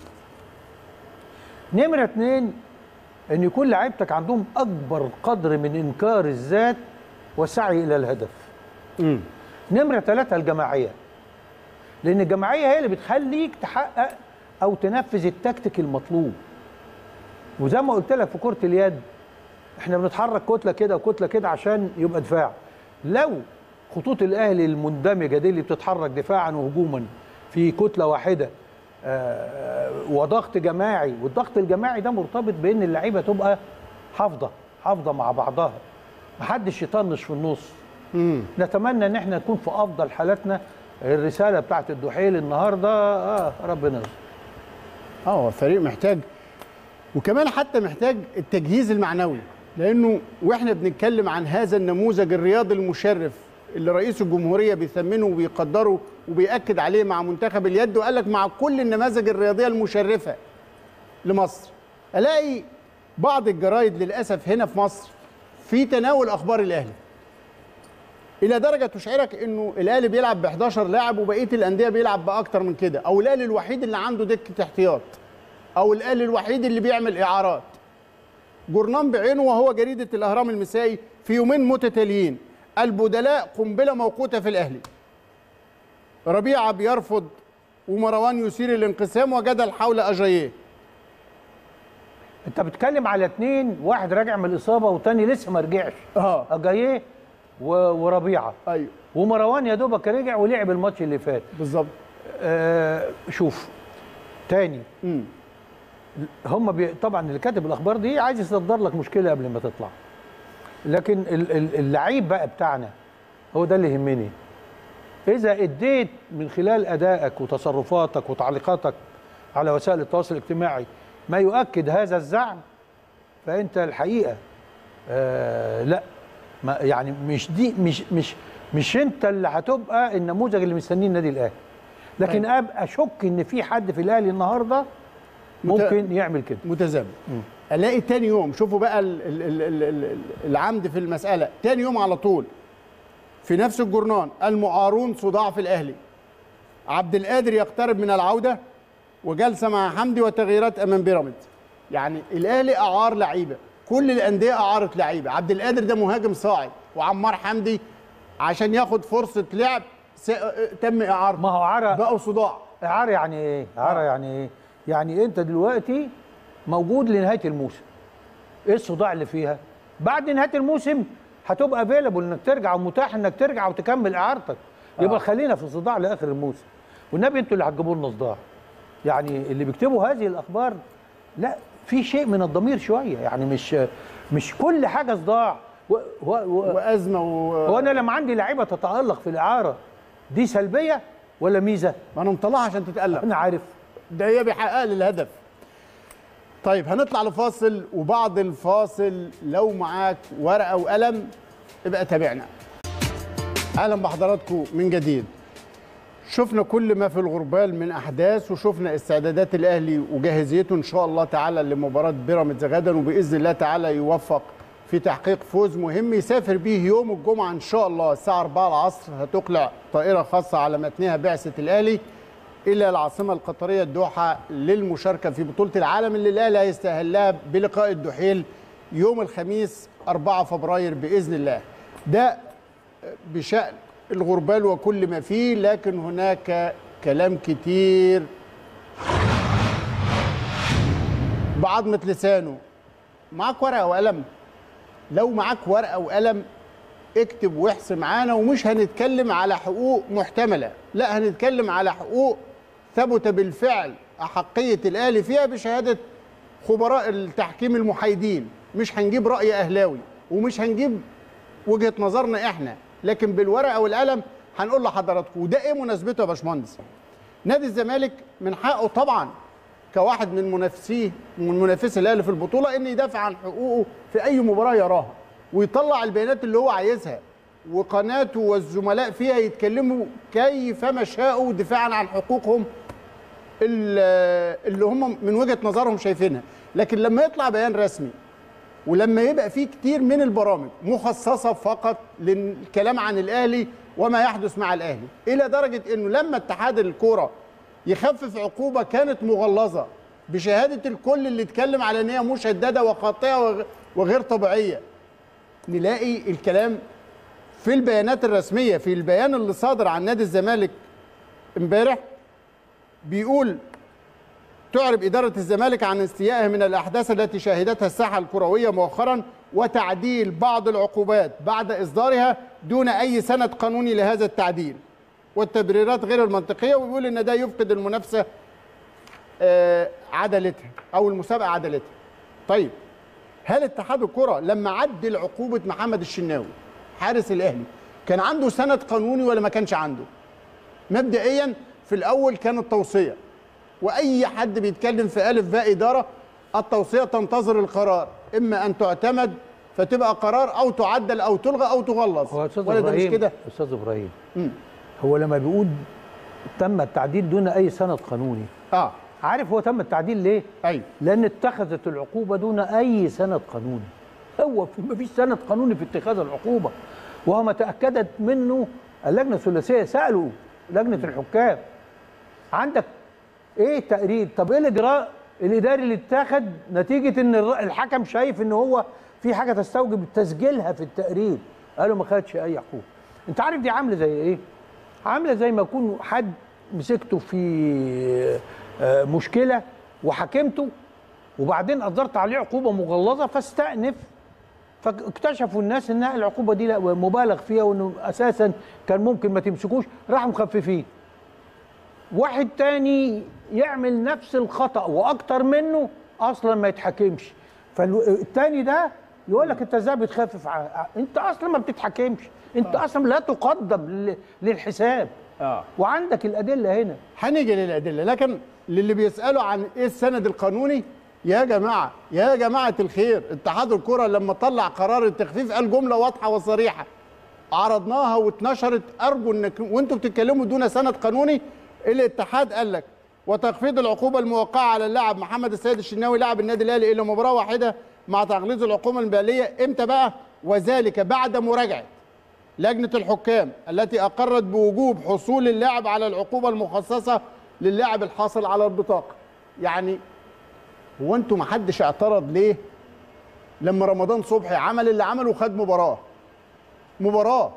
نمره اتنين ان يكون لعيبتك عندهم اكبر قدر من انكار الذات والسعي الى الهدف امم نمرة ثلاثة الجماعية لأن الجماعية هي اللي بتخليك تحقق أو تنفذ التكتيك المطلوب وزي ما قلت لك في كرة اليد احنا بنتحرك كتلة كده وكتلة كده عشان يبقى دفاع لو خطوط الأهلي المندمجة دي اللي بتتحرك دفاعا وهجوما في كتلة واحدة آه، وضغط جماعي والضغط الجماعي ده مرتبط بأن اللعيبة تبقى حافظة حافظة مع بعضها محدش يطنش في النص امم نتمنى ان احنا نكون في افضل حالاتنا الرساله بتاعت الدحيل النهارده اه ربنا يستر. اه هو الفريق محتاج وكمان حتى محتاج التجهيز المعنوي لانه واحنا بنتكلم عن هذا النموذج الرياضي المشرف اللي رئيس الجمهوريه بيثمنه وبيقدره وبيأكد عليه مع منتخب اليد وقال لك مع كل النماذج الرياضيه المشرفه لمصر الاقي بعض الجرايد للاسف هنا في مصر في تناول اخبار الاهلي الى درجه تشعرك انه الاهلي بيلعب ب 11 لاعب وبقيه الانديه بيلعب باكتر من كده او الاهلي الوحيد اللي عنده دكه احتياط او الاهلي الوحيد اللي بيعمل اعارات جورنان بعينه وهو جريده الاهرام المسائي في يومين متتاليين البدلاء قنبله موقوته في الاهلي ربيعه بيرفض ومروان يثير الانقسام وجدل حول اجاييه انت بتتكلم على اتنين واحد راجع من الاصابه والتاني لسه ما رجعش اه اجاييه و- وربيعه ايوه ومروان يا دوبك رجع ولعب الماتش اللي فات بالظبط آه شوف تاني امم هم بي... طبعا اللي كاتب الاخبار دي عايز يصدر لك مشكله قبل ما تطلع لكن ال- ال- اللعيب بقى بتاعنا هو ده اللي يهمني اذا اديت من خلال ادائك وتصرفاتك وتعليقاتك على وسائل التواصل الاجتماعي ما يؤكد هذا الزعم فانت الحقيقه آه لا ما يعني مش دي مش مش مش انت اللي هتبقى النموذج اللي مستنيه النادي الاهلي لكن طيب. ابقى اشك ان في حد في الاهلي النهارده ممكن يعمل كده متذبذب الاقي تاني يوم شوفوا بقى ال ال ال ال ال العمد في المساله تاني يوم على طول في نفس الجورنان المعارون صداع في الاهلي عبد القادر يقترب من العوده وجلسه مع حمدي وتغييرات امام بيراميدز يعني الاهلي اعار لعيبه كل الانديه اعارت لعيبه عبد القادر ده مهاجم صاعد وعمار حمدي عشان ياخد فرصه لعب س... تم اعارته ما هو عرق بقوا صداع اعاره يعني ايه؟ اعاره آه. يعني ايه؟ يعني انت دلوقتي موجود لنهايه الموسم. ايه الصداع اللي فيها؟ بعد نهايه الموسم هتبقى افيلبل انك ترجع ومتاح انك ترجع وتكمل اعارتك. يبقى آه. خلينا في صداع لاخر الموسم. والنبي انتوا اللي هتجيبوا لنا صداع. يعني اللي بيكتبوا هذه الاخبار لا في شيء من الضمير شويه يعني مش مش كل حاجه صداع و و و وازمه و... هو انا لما عندي لعيبه تتالق في الاعاره دي سلبيه ولا ميزه؟ ما انا مطلعها عشان تتالق انا عارف ده هي بيحقق لي الهدف طيب هنطلع لفاصل وبعد الفاصل لو معاك ورقه وقلم ابقى تابعنا اهلا بحضراتكم من جديد شفنا كل ما في الغربال من احداث وشفنا استعدادات الاهلي وجاهزيته ان شاء الله تعالى لمباراه بيراميدز غدا وباذن الله تعالى يوفق في تحقيق فوز مهم يسافر بيه يوم الجمعه ان شاء الله الساعه 4 العصر هتقلع طائره خاصه على متنها بعثه الاهلي الى العاصمه القطريه الدوحه للمشاركه في بطوله العالم اللي الاهلي هيستاهل لها بلقاء الدحيل يوم الخميس 4 فبراير باذن الله ده بشان الغربال وكل ما فيه لكن هناك كلام كتير بعضمة لسانه معاك ورقة وقلم لو معاك ورقة وقلم اكتب واحسب معانا ومش هنتكلم على حقوق محتملة لا هنتكلم على حقوق ثبت بالفعل أحقية الأهلي فيها بشهادة خبراء التحكيم المحايدين مش هنجيب رأي أهلاوي ومش هنجيب وجهة نظرنا احنا لكن بالورقة والقلم هنقول لحضراتكم وده ايه مناسبته يا باشمهندس نادي الزمالك من حقه طبعا كواحد من منافسيه من منافسي الاهلي في البطوله ان يدافع عن حقوقه في اي مباراه يراها ويطلع البيانات اللي هو عايزها وقناته والزملاء فيها يتكلموا كيفما شاءوا دفاعا عن حقوقهم ال- اللي هم من وجهه نظرهم شايفينها لكن لما يطلع بيان رسمي ولما يبقى في كتير من البرامج مخصصه فقط للكلام عن الاهلي وما يحدث مع الاهلي الى درجه انه لما اتحاد الكوره يخفف عقوبه كانت مغلظه بشهاده الكل اللي اتكلم على ان هي مشدده وخاطئه وغ- وغير طبيعيه نلاقي الكلام في البيانات الرسميه في البيان اللي صادر عن نادي الزمالك امبارح بيقول تعرب إدارة الزمالك عن استيائها من الأحداث التي شهدتها الساحة الكروية مؤخرا وتعديل بعض العقوبات بعد إصدارها دون أي سند قانوني لهذا التعديل والتبريرات غير المنطقية ويقول إن ده يفقد المنافسة آه، عدالتها أو المسابقة عدالتها طيب هل اتحاد الكرة لما عدل عقوبة محمد الشناوي حارس الأهلي كان عنده سند قانوني ولا ما كانش عنده مبدئيا في الأول كانت توصية واي حد بيتكلم في الف باء اداره التوصيه تنتظر القرار اما ان تعتمد فتبقى قرار او تعدل او تلغى او تغلظ هو استاذ ولا ده مش ابراهيم كده استاذ ابراهيم مم. هو لما بيقول تم التعديل دون اي سند قانوني اه عارف هو تم التعديل ليه؟ ايوه لان اتخذت العقوبه دون اي سند قانوني هو في ما فيش سند قانوني في اتخاذ العقوبه وهو ما تاكدت منه اللجنه الثلاثيه سالوا لجنه الحكام عندك ايه تقرير طب ايه الاجراء الاداري اللي اتخذ نتيجه ان الر- الحكم شايف ان هو في حاجه تستوجب تسجيلها في التقرير قالوا ما خدش اي عقوبه انت عارف دي عامله زي ايه عامله زي ما يكون حد مسكته في آه، مشكله وحكمته وبعدين اصدرت عليه عقوبه مغلظه فاستأنف فاكتشفوا الناس ان العقوبه دي لا مبالغ فيها وانه اساسا كان ممكن ما تمسكوش راحوا مخففين واحد تاني يعمل نفس الخطأ واكتر منه اصلا ما يتحكمش فالتاني ده يقول لك انت ازاي بتخفف ع... ع- انت اصلا ما بتتحكمش انت اصلا لا تقدم لل- للحساب اه وعندك الادله هنا هنيجي للادله لكن للي بيسالوا عن ايه السند القانوني يا جماعه يا جماعه الخير اتحاد الكره لما طلع قرار التخفيف قال جمله واضحه وصريحه عرضناها واتنشرت ارجو انك وانتم بتتكلموا دون سند قانوني الاتحاد قال لك وتخفيض العقوبه الموقعه على اللاعب محمد السيد الشناوي لاعب النادي الاهلي الى مباراه واحده مع تغليظ العقوبه الماليه امتى بقى وذلك بعد مراجعه لجنة الحكام التي أقرت بوجوب حصول اللاعب على العقوبة المخصصة للاعب الحاصل على البطاقة يعني هو انتوا ما حدش اعترض ليه لما رمضان صبحي عمل اللي عمله وخد مباراه مباراه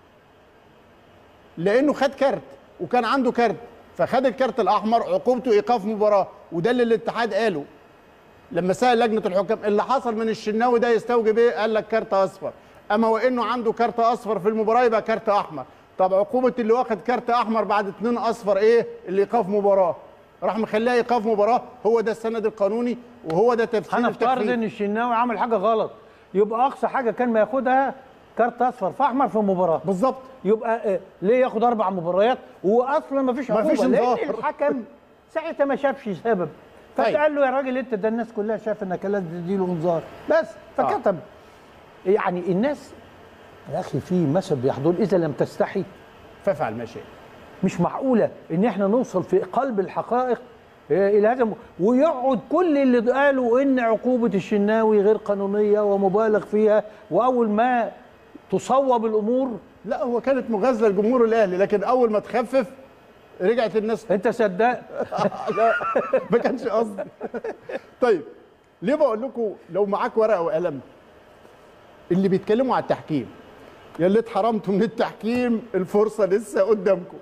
لانه خد كارت وكان عنده كارت فخد الكارت الاحمر عقوبته ايقاف مباراه وده اللي الاتحاد قاله لما سال لجنه الحكام اللي حصل من الشناوي ده يستوجب ايه قال لك كارت اصفر اما وانه عنده كارت اصفر في المباراه يبقى كارت احمر طب عقوبه اللي واخد كارت احمر بعد اتنين اصفر ايه اللي ايقاف مباراه راح مخليها ايقاف مباراه هو ده السند القانوني وهو ده تفسير هنفترض التكفير. ان الشناوي عمل حاجه غلط يبقى اقصى حاجه كان ما ياخدها كارت اصفر فاحمر في مباراه بالظبط يبقى آه، ليه ياخد اربع مباريات واصلا ما فيش ما عقوبه فيش لان انذار. الحكم ساعتها ما شافش سبب طيب. فقال له يا راجل انت ده الناس كلها شاف انك لازم تديله انذار بس فكتب يعني الناس يا اخي في مثل بيحضر اذا لم تستحي فافعل ما شئت مش معقوله ان احنا نوصل في قلب الحقائق آه، الى هذا الم- ويقعد كل اللي قالوا ان عقوبه الشناوي غير قانونيه ومبالغ فيها واول ما تصوب الامور لا هو كانت مغازله لجمهور الاهلي لكن اول ما تخفف رجعت الناس انت صدقت لا ما كانش قصدي طيب ليه بقول لكم لو معاك ورقه وقلم اللي بيتكلموا على التحكيم يا اللي اتحرمتوا من التحكيم الفرصه لسه قدامكم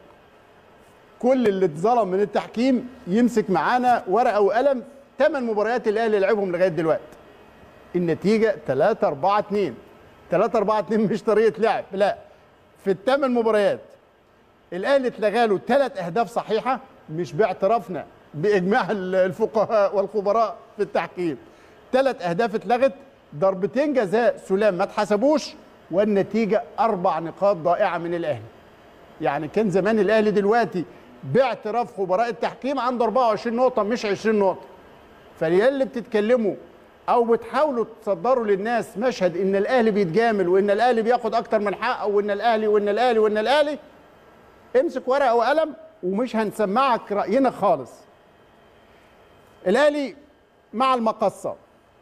كل اللي اتظلم من التحكيم يمسك معانا ورقه وقلم ثمان مباريات الاهلي لعبهم لغايه دلوقتي النتيجه 3 4 2 3 4 2 مش طريقه لعب لا في الثمان مباريات الاهلي اتلغى له ثلاث اهداف صحيحه مش باعترافنا باجماع ال- الفقهاء والخبراء في التحكيم ثلاث اهداف اتلغت ضربتين جزاء سلام ما اتحسبوش والنتيجه اربع نقاط ضائعه من الاهلي يعني كان زمان الاهلي دلوقتي باعتراف خبراء التحكيم عنده 24 نقطه مش 20 نقطه فاللي اللي بتتكلموا او بتحاولوا تصدروا للناس مشهد ان الاهلي بيتجامل وان الاهلي بياخد اكتر من حقه وان الاهلي وان الاهلي وان الاهلي امسك ورقه وقلم ومش هنسمعك راينا خالص الاهلي مع المقصه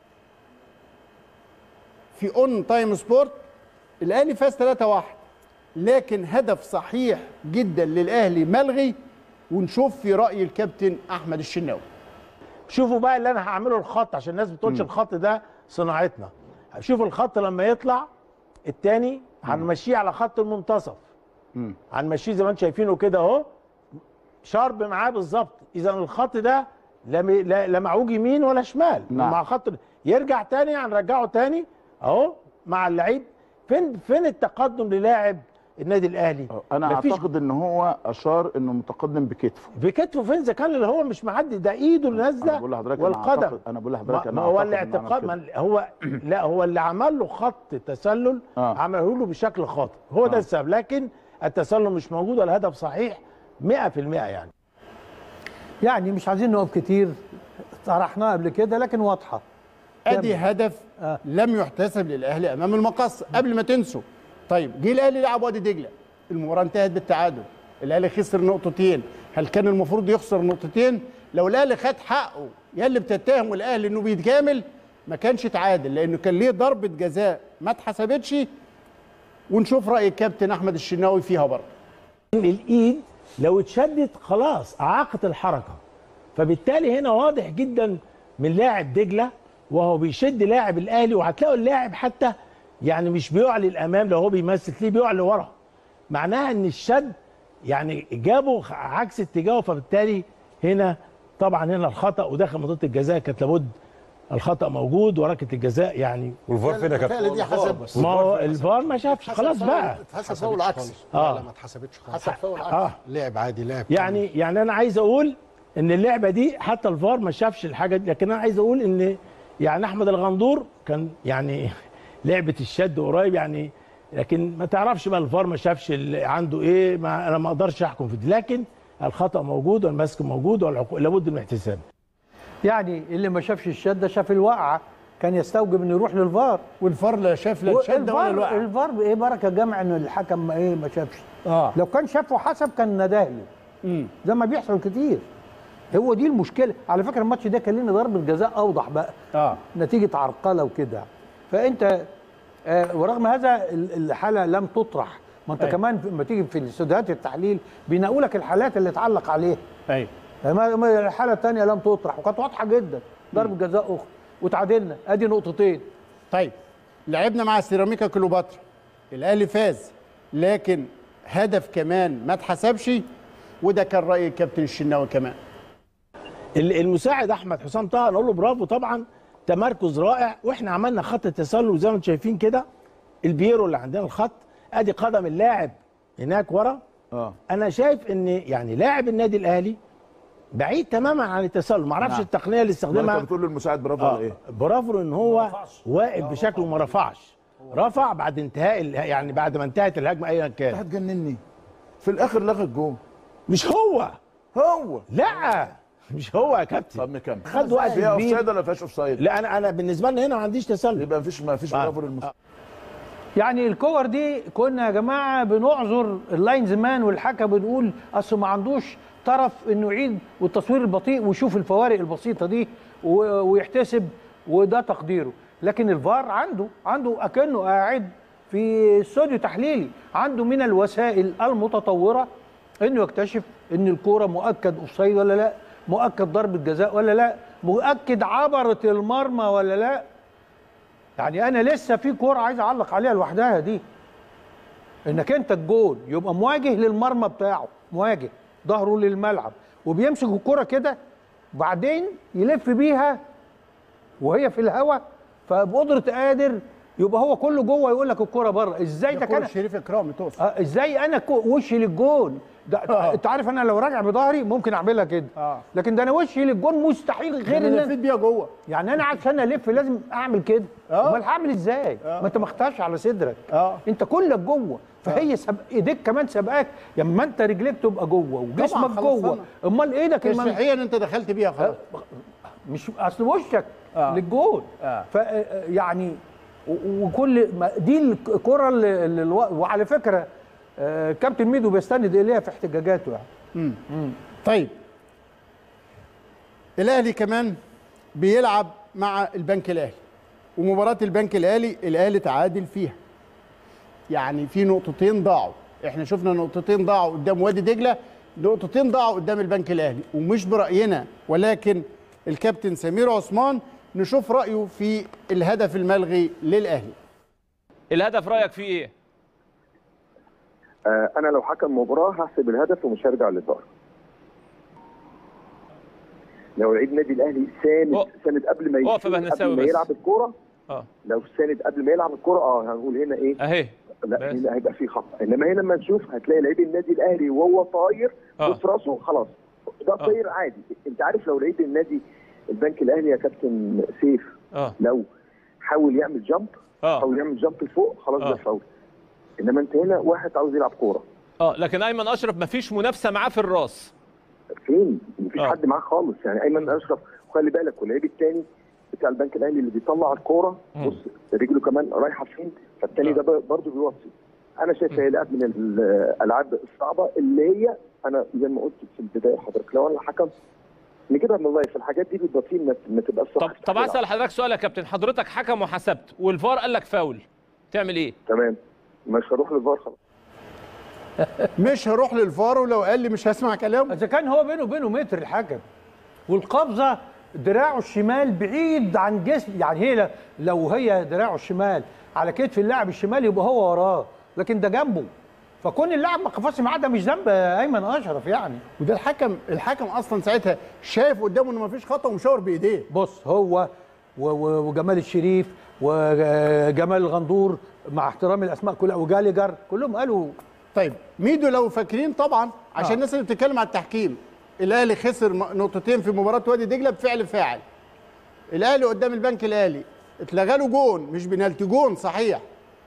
في اون تايم سبورت الاهلي فاز 3-1 لكن هدف صحيح جدا للاهلي ملغي ونشوف في راي الكابتن احمد الشناوي شوفوا بقى اللي انا هعمله الخط عشان الناس بتقولش الخط ده صناعتنا شوفوا الخط لما يطلع التاني هنمشيه على خط المنتصف هنمشيه زي ما انتم شايفينه كده اهو شارب معاه بالظبط اذا الخط ده لا م- لا لا معوج يمين ولا شمال نعم. مع خط يرجع تاني هنرجعه تاني اهو مع اللعيب فين فين التقدم للاعب النادي الاهلي انا مفيش اعتقد ان هو اشار انه متقدم بكتفه بكتفه فين اذا كان اللي هو مش معدي ده ايده اللي انا نازله بقول لحضرتك أنا والقدم أعتقد- انا بقول ما لحضرتك ما انا هو أعتقد إنه عمل الاعتقاد كده. ما هو لا هو اللي عمل له خط تسلل آه. عمله له بشكل خاطئ هو ده آه. السبب لكن التسلل مش موجود والهدف صحيح 100% يعني يعني مش عايزين نقف كتير طرحناها قبل كده لكن واضحه ادي كمل. هدف آه. لم يحتسب للاهلي امام المقص قبل ما تنسوا طيب جه الاهلي لعب وادي دجله المباراه انتهت بالتعادل الاهلي خسر نقطتين هل كان المفروض يخسر نقطتين لو الاهلي خد حقه يا اللي بتتهموا الاهلي انه بيتجامل ما كانش اتعادل لانه كان ليه ضربه جزاء ما اتحسبتش ونشوف راي الكابتن احمد الشناوي فيها برضه الايد لو اتشدت خلاص اعاقت الحركه فبالتالي هنا واضح جدا من لاعب دجله وهو بيشد لاعب الاهلي وهتلاقوا اللاعب حتى يعني مش بيقع للامام لو هو بيمثل ليه بيقع لورا معناها ان الشد يعني جابه عكس اتجاهه فبالتالي هنا طبعا هنا الخطا وداخل منطقه الجزاء كانت لابد الخطا موجود وركله الجزاء يعني والفار فين يا كابتن؟ دي حسب ما هو الفار ما شافش خلاص بقى اتحسب فاول عكسي آه. لا ما اتحسبتش خالص حسب فاول آه. عكسي لعب عادي لعب يعني يعني انا عايز اقول ان اللعبه دي حتى الفار ما شافش الحاجه دي لكن انا عايز اقول ان يعني احمد الغندور كان يعني لعبه الشد قريب يعني لكن ما تعرفش بقى الفار ما شافش اللي عنده ايه ما انا ما اقدرش احكم في دي لكن الخطا موجود والمسك موجود والعقوق لابد من احتساب يعني اللي ما شافش الشده شاف الوقعه كان يستوجب انه يروح للفار والفار لا شاف لا الشده ولا الفار الوقعه الفار ايه بركه جمع ان الحكم ما ايه ما شافش اه لو كان شافه وحسب كان نداه له مم. زي ما بيحصل كتير هو دي المشكله على فكره الماتش ده كان لنا ضربه جزاء اوضح بقى اه نتيجه عرقله وكده فانت آه ورغم هذا ال- الحاله لم تطرح ما انت أيوة. كمان لما تيجي في استوديوهات التحليل بينقوا لك الحالات اللي اتعلق عليها ايوه ما- ما الحاله الثانيه لم تطرح وكانت واضحه جدا ضربه جزاء اخرى وتعادلنا ادي نقطتين طيب لعبنا مع سيراميكا كليوباترا الاهلي فاز لكن هدف كمان ما اتحسبش وده كان راي الكابتن الشناوي كمان ال- المساعد احمد حسام طه نقول له برافو طبعا تمركز رائع واحنا عملنا خط تسلل زي ما انتم شايفين كده البيرو اللي عندنا الخط ادي قدم اللاعب هناك ورا اه انا شايف ان يعني لاعب النادي الاهلي بعيد تماما عن التسلل ما اعرفش نعم. التقنيه اللي ما استخدمها انت بتقول للمساعد برافو على آه ايه؟ برافو ان هو واقف بشكله ما رفعش رفع بعد انتهاء ال- يعني بعد ما انتهت الهجمه ايا انت كان هتجنني في الاخر لغى الجول مش هو هو لا مش هو يا كابتن طب نكمل خد وقت فيها اوف كبير سايد ولا ما فيهاش اوف سايد؟ لا انا انا بالنسبه لنا هنا ما عنديش تسلل يبقى مفيش ما فيش آه. برافو للمساعد يعني الكور دي كنا يا جماعه بنعذر اللاينز مان والحكم بنقول اصل ما عندوش طرف انه يعيد والتصوير البطيء ويشوف الفوارق البسيطه دي و- ويحتسب وده تقديره لكن الفار عنده عنده اكنه قاعد في استوديو تحليلي عنده من الوسائل المتطوره انه يكتشف ان الكوره مؤكد اوفسايد ولا لا مؤكد ضربه جزاء ولا لا مؤكد عبرت المرمى ولا لا يعني انا لسه في كوره عايز اعلق عليها لوحدها دي انك انت الجول يبقى مواجه للمرمى بتاعه مواجه ظهره للملعب وبيمسك الكوره كده وبعدين يلف بيها وهي في الهواء فبقدره قادر يبقى هو كله جوه يقول لك الكوره بره ازاي ده ده كان كان شريف اكرامي تقصد آه، ازاي انا كو- وشي للجول ده آه. انت عارف انا لو راجع بظهري ممكن اعملها كده آه. لكن ده انا وشي للجول مستحيل غير انا ان لفيت بيها جوه يعني انا عشان الف لازم اعمل كده آه. امال هعمل ازاي آه. ما انت ما اختارش على صدرك آه. انت كلك جوه فهي سب... ايديك كمان سابقاك لما انت رجليك تبقى جوه وجسمك خلاص جوه أنا. امال ايدك المن... تشريحيا انت دخلت بيها خلاص مش اصل وشك آه. للجول آه. ف يعني و- وكل ما دي الكره اللي, اللي الو... وعلى فكره آه، كابتن ميدو بيستند اليها في احتجاجاته يعني طيب الاهلي كمان بيلعب مع البنك الاهلي ومباراه البنك الاهلي الاهلي تعادل فيها يعني في نقطتين ضاعوا احنا شفنا نقطتين ضاعوا قدام وادي دجله نقطتين ضاعوا قدام البنك الاهلي ومش براينا ولكن الكابتن سمير عثمان نشوف رايه في الهدف الملغي للاهلي الهدف رايك فيه ايه؟ آه، انا لو حكم مباراه هحسب الهدف ومش هرجع للفار لو لعيب النادي الاهلي ساند أوه. ساند قبل ما أقف يا يشوط- بهنساوي قبل ما بس. يلعب الكوره اه لو ساند قبل ما يلعب الكوره اه هنقول هنا ايه اهي لا بس. هنا هيبقى في خطا انما هنا لما نشوف هتلاقي لعيب النادي الاهلي وهو طاير آه. بص راسه خلاص ده طاير عادي انت عارف لو لعيب النادي البنك الاهلي يا كابتن سيف اه لو حاول يعمل جامب اه حاول يعمل جامب لفوق خلاص آه. ده فاول انما انت هنا واحد عاوز يلعب كوره اه لكن ايمن اشرف مفيش منافسه معاه في الراس فين؟ مفيش آه. حد معاه خالص يعني ايمن اشرف وخلي بالك واللعيب الثاني بتاع البنك الاهلي اللي بيطلع الكوره مم. بص رجله كمان رايحه فين فالثاني آه. ده برضه بيوصي انا شايف هي لعب من الالعاب الصعبه اللي هي انا زي ما قلت في البدايه حضرتك لو انا حكم نجيبها من الله في الحاجات دي بالبطيء ما ما تبقاش صح طب طب عايز اسال حضرتك سؤال يا كابتن حضرتك حكم وحسبت والفار قال لك فاول تعمل ايه؟ تمام مش هروح للفار خلاص مش هروح للفار ولو قال لي مش هسمع كلامه اذا كان هو بينه وبينه متر الحكم والقبضه دراعه الشمال بعيد عن جسم يعني هي ل- لو هي دراعه الشمال على كتف اللاعب الشمال يبقى هو وراه لكن ده جنبه فكون اللاعب ما قفزش معاه ده مش ذنب ايمن اشرف يعني وده الحكم الحكم اصلا ساعتها شايف قدامه انه مفيش خطا ومشاور بايديه بص هو و- و- وجمال الشريف وجمال الغندور مع احترام الاسماء كلها وجاليجر كلهم قالوا طيب ميدو لو فاكرين طبعا عشان آه. الناس اللي بتتكلم على التحكيم الاهلي خسر م- نقطتين في مباراه وادي دجله بفعل فاعل الاهلي قدام البنك الاهلي اتلغى له جون مش بنالتي جون صحيح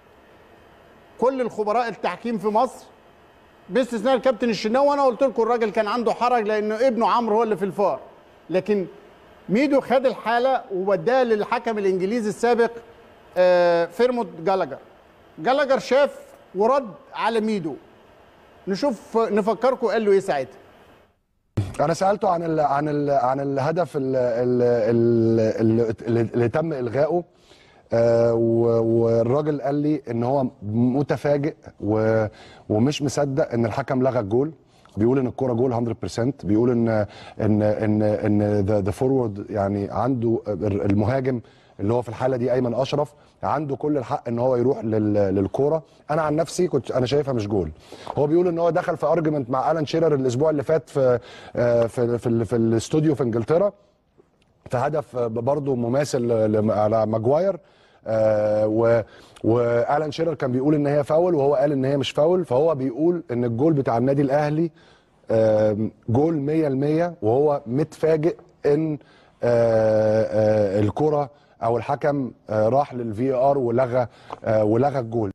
كل الخبراء التحكيم في مصر باستثناء الكابتن الشناوي وانا قلت لكم الراجل كان عنده حرج لانه ابنه عمرو هو اللي في الفار لكن ميدو خد الحاله ووداها للحكم الانجليزي السابق آه، فيرموت جالاجر جالاجر شاف ورد على ميدو نشوف نفكركم قال له ايه ساعتها انا سالته عن ال عن ال عن الهدف اللي, اللي, اللي تم الغائه آه، و- والراجل قال لي ان هو متفاجئ و- ومش مصدق ان الحكم لغى الجول بيقول ان الكوره جول 100% بيقول ان ان ان ان ذا فورورد يعني عنده المهاجم اللي هو في الحاله دي ايمن اشرف عنده كل الحق ان هو يروح لل- للكوره انا عن نفسي كنت انا شايفها مش جول هو بيقول ان هو دخل في ارجيومنت مع الان شيرر الاسبوع اللي فات في آه، في في, ال- في الاستوديو في انجلترا في هدف برضه مماثل ل- على ماجواير آه و والان شيرر كان بيقول ان هي فاول وهو قال ان هي مش فاول فهو بيقول ان الجول بتاع النادي الاهلي آم، جول 100% وهو متفاجئ ان آه، آه، الكره او الحكم آه، راح للفي ار ولغى آه، ولغى الجول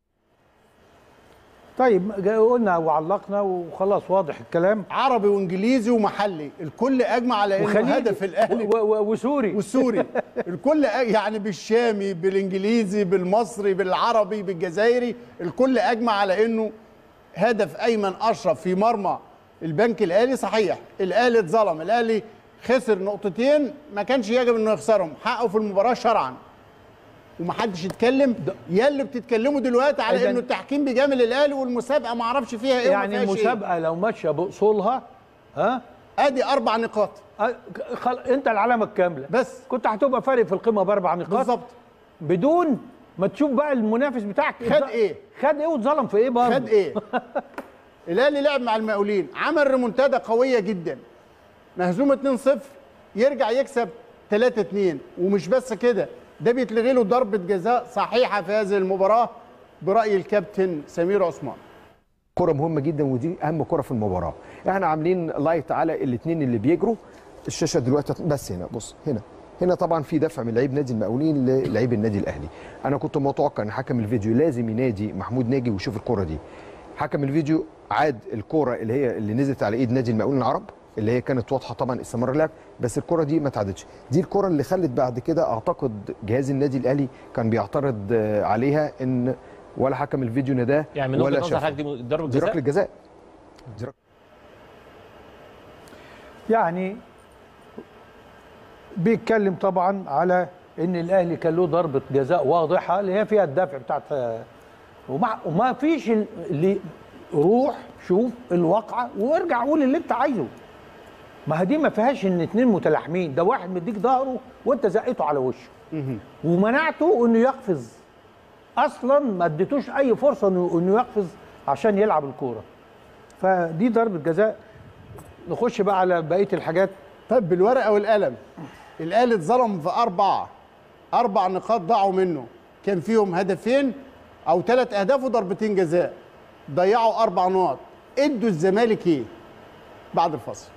طيب جا- قلنا وعلقنا وخلاص واضح الكلام عربي وانجليزي ومحلي الكل اجمع على انه وخليجي هدف الاهلي و- و- وسوري والسوري الكل أ- يعني بالشامي بالانجليزي بالمصري بالعربي بالجزائري الكل اجمع على انه هدف ايمن اشرف في مرمى البنك الاهلي صحيح الاهلي اتظلم الاهلي خسر نقطتين ما كانش يجب انه يخسرهم حقه في المباراه شرعا ومحدش يتكلم يا اللي بتتكلموا دلوقتي على إذن- انه التحكيم بيجامل الاهلي والمسابقه ما اعرفش فيها ايه وما يعني فيهاش إيه. المسابقه لو ماشيه باصولها ها ادي اربع نقاط أ- خل... انت العلامه الكامله بس كنت هتبقى فارق في القمه باربع نقاط بالظبط بدون ما تشوف بقى المنافس بتاعك خد إيه؟ خد ايه واتظلم في ايه برضه خد ايه؟ الاهلي لعب مع المقاولين عمل ريمونتادا قويه جدا مهزوم 2-0 يرجع يكسب 3-2 ومش بس كده ده بيتلغي له ضربه جزاء صحيحه في هذه المباراه براي الكابتن سمير عثمان كرة مهمة جدا ودي أهم كرة في المباراة احنا عاملين لايت على الاثنين اللي بيجروا الشاشة دلوقتي بس هنا بص هنا هنا طبعا في دفع من لعيب نادي المقاولين للعيب النادي الاهلي انا كنت متوقع ان حكم الفيديو لازم ينادي محمود ناجي ويشوف الكرة دي حكم الفيديو عاد الكرة اللي هي اللي نزلت على ايد نادي المقاولين العرب اللي هي كانت واضحه طبعا استمر اللعب بس الكره دي ما اتعادتش دي الكره اللي خلت بعد كده اعتقد جهاز النادي الاهلي كان بيعترض آه، عليها ان ولا حكم الفيديو نداه يعني من ولا وجهه نظر شافه. حضرتك دي ضربه دي ركله جزاء جزاء يعني بيتكلم طبعا على ان الاهلي كان له ضربه جزاء واضحه اللي هي فيها الدفع بتاعت وما, وما فيش ال- اللي روح شوف الواقعه وارجع قول اللي انت عايزه ما هي دي ما فيهاش ان اتنين متلاحمين ده واحد مديك ظهره وانت زقيته على وشه ومنعته انه يقفز اصلا ما اديتوش اي فرصه انه انه يقفز عشان يلعب الكوره فدي ضربه جزاء نخش بقى على بقيه الحاجات طيب بالورقه والقلم الاهلي اتظلم في اربعه اربع نقاط ضاعوا منه كان فيهم هدفين او ثلاث اهداف وضربتين جزاء ضيعوا اربع نقط ادوا الزمالك ايه بعد الفصل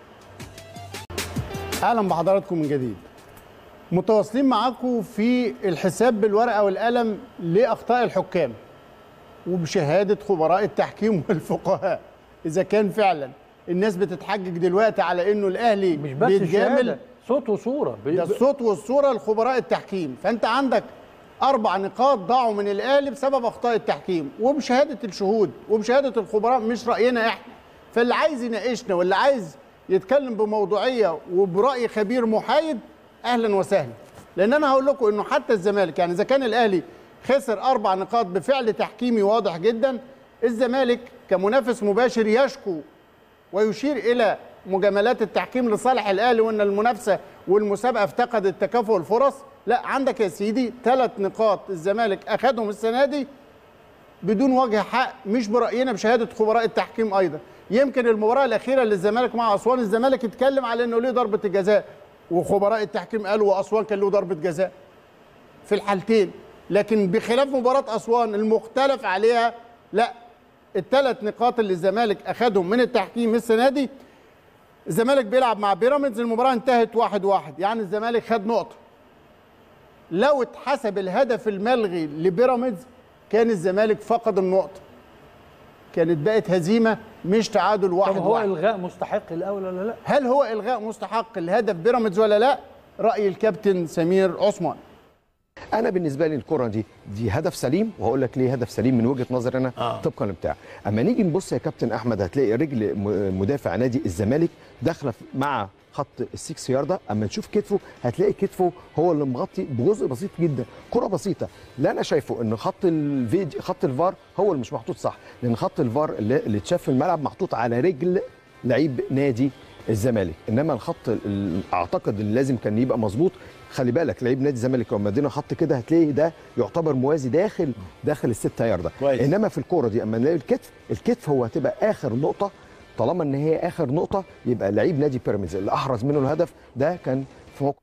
اهلا بحضراتكم من جديد متواصلين معاكم في الحساب بالورقه والقلم لاخطاء الحكام وبشهاده خبراء التحكيم والفقهاء اذا كان فعلا الناس بتتحجج دلوقتي على انه الاهلي مش بس بيتجامل الشهاده صوت وصوره ب- ده ب- الصوت والصوره لخبراء التحكيم فانت عندك اربع نقاط ضاعوا من الاهلي بسبب اخطاء التحكيم وبشهاده الشهود وبشهاده الخبراء مش راينا احنا فاللي عايز يناقشنا واللي عايز يتكلم بموضوعيه وبراي خبير محايد اهلا وسهلا لان انا هقول لكم انه حتى الزمالك يعني اذا كان الاهلي خسر اربع نقاط بفعل تحكيمي واضح جدا الزمالك كمنافس مباشر يشكو ويشير الى مجاملات التحكيم لصالح الاهلي وان المنافسه والمسابقه افتقدت تكافؤ الفرص لا عندك يا سيدي ثلاث نقاط الزمالك اخذهم السنه دي بدون وجه حق مش براينا بشهاده خبراء التحكيم ايضا يمكن المباراه الاخيره للزمالك مع اسوان الزمالك اتكلم على انه ليه ضربه الجزاء وخبراء التحكيم قالوا واسوان كان له ضربه جزاء في الحالتين لكن بخلاف مباراه اسوان المختلف عليها لا الثلاث نقاط اللي الزمالك اخذهم من التحكيم السنه دي الزمالك بيلعب مع بيراميدز المباراه انتهت واحد واحد يعني الزمالك خد نقطه لو اتحسب الهدف الملغي لبيراميدز كان الزمالك فقد النقطه كانت بقت هزيمه مش تعادل واحد طب هو واحد الغاء مستحق الاول ولا لا؟ هل هو الغاء مستحق لهدف بيراميدز ولا لا راي الكابتن سمير عثمان انا بالنسبه لي الكره دي دي هدف سليم وهقول لك ليه هدف سليم من وجهه نظري انا آه. طبقا لبتاع اما نيجي نبص يا كابتن احمد هتلاقي رجل م- مدافع نادي الزمالك داخله في- مع خط السكس ياردة اما نشوف كتفه هتلاقي كتفه هو اللي مغطي بجزء بسيط جدا كره بسيطه لا انا شايفه ان خط الفيديو خط الفار هو اللي مش محطوط صح لان خط الفار اللي, اللي اتشاف في الملعب محطوط على رجل لعيب نادي الزمالك انما الخط ال- اعتقد ان لازم كان يبقى مظبوط خلي بالك لعيب نادي الزمالك لو مدينا خط كده هتلاقي ده يعتبر موازي داخل داخل الستة ياردة كويس. انما في الكوره دي اما نلاقي الكتف الكتف هو هتبقى اخر نقطه طالما ان هي اخر نقطه يبقى لعيب نادي بيراميدز اللي احرز منه الهدف ده كان في موقف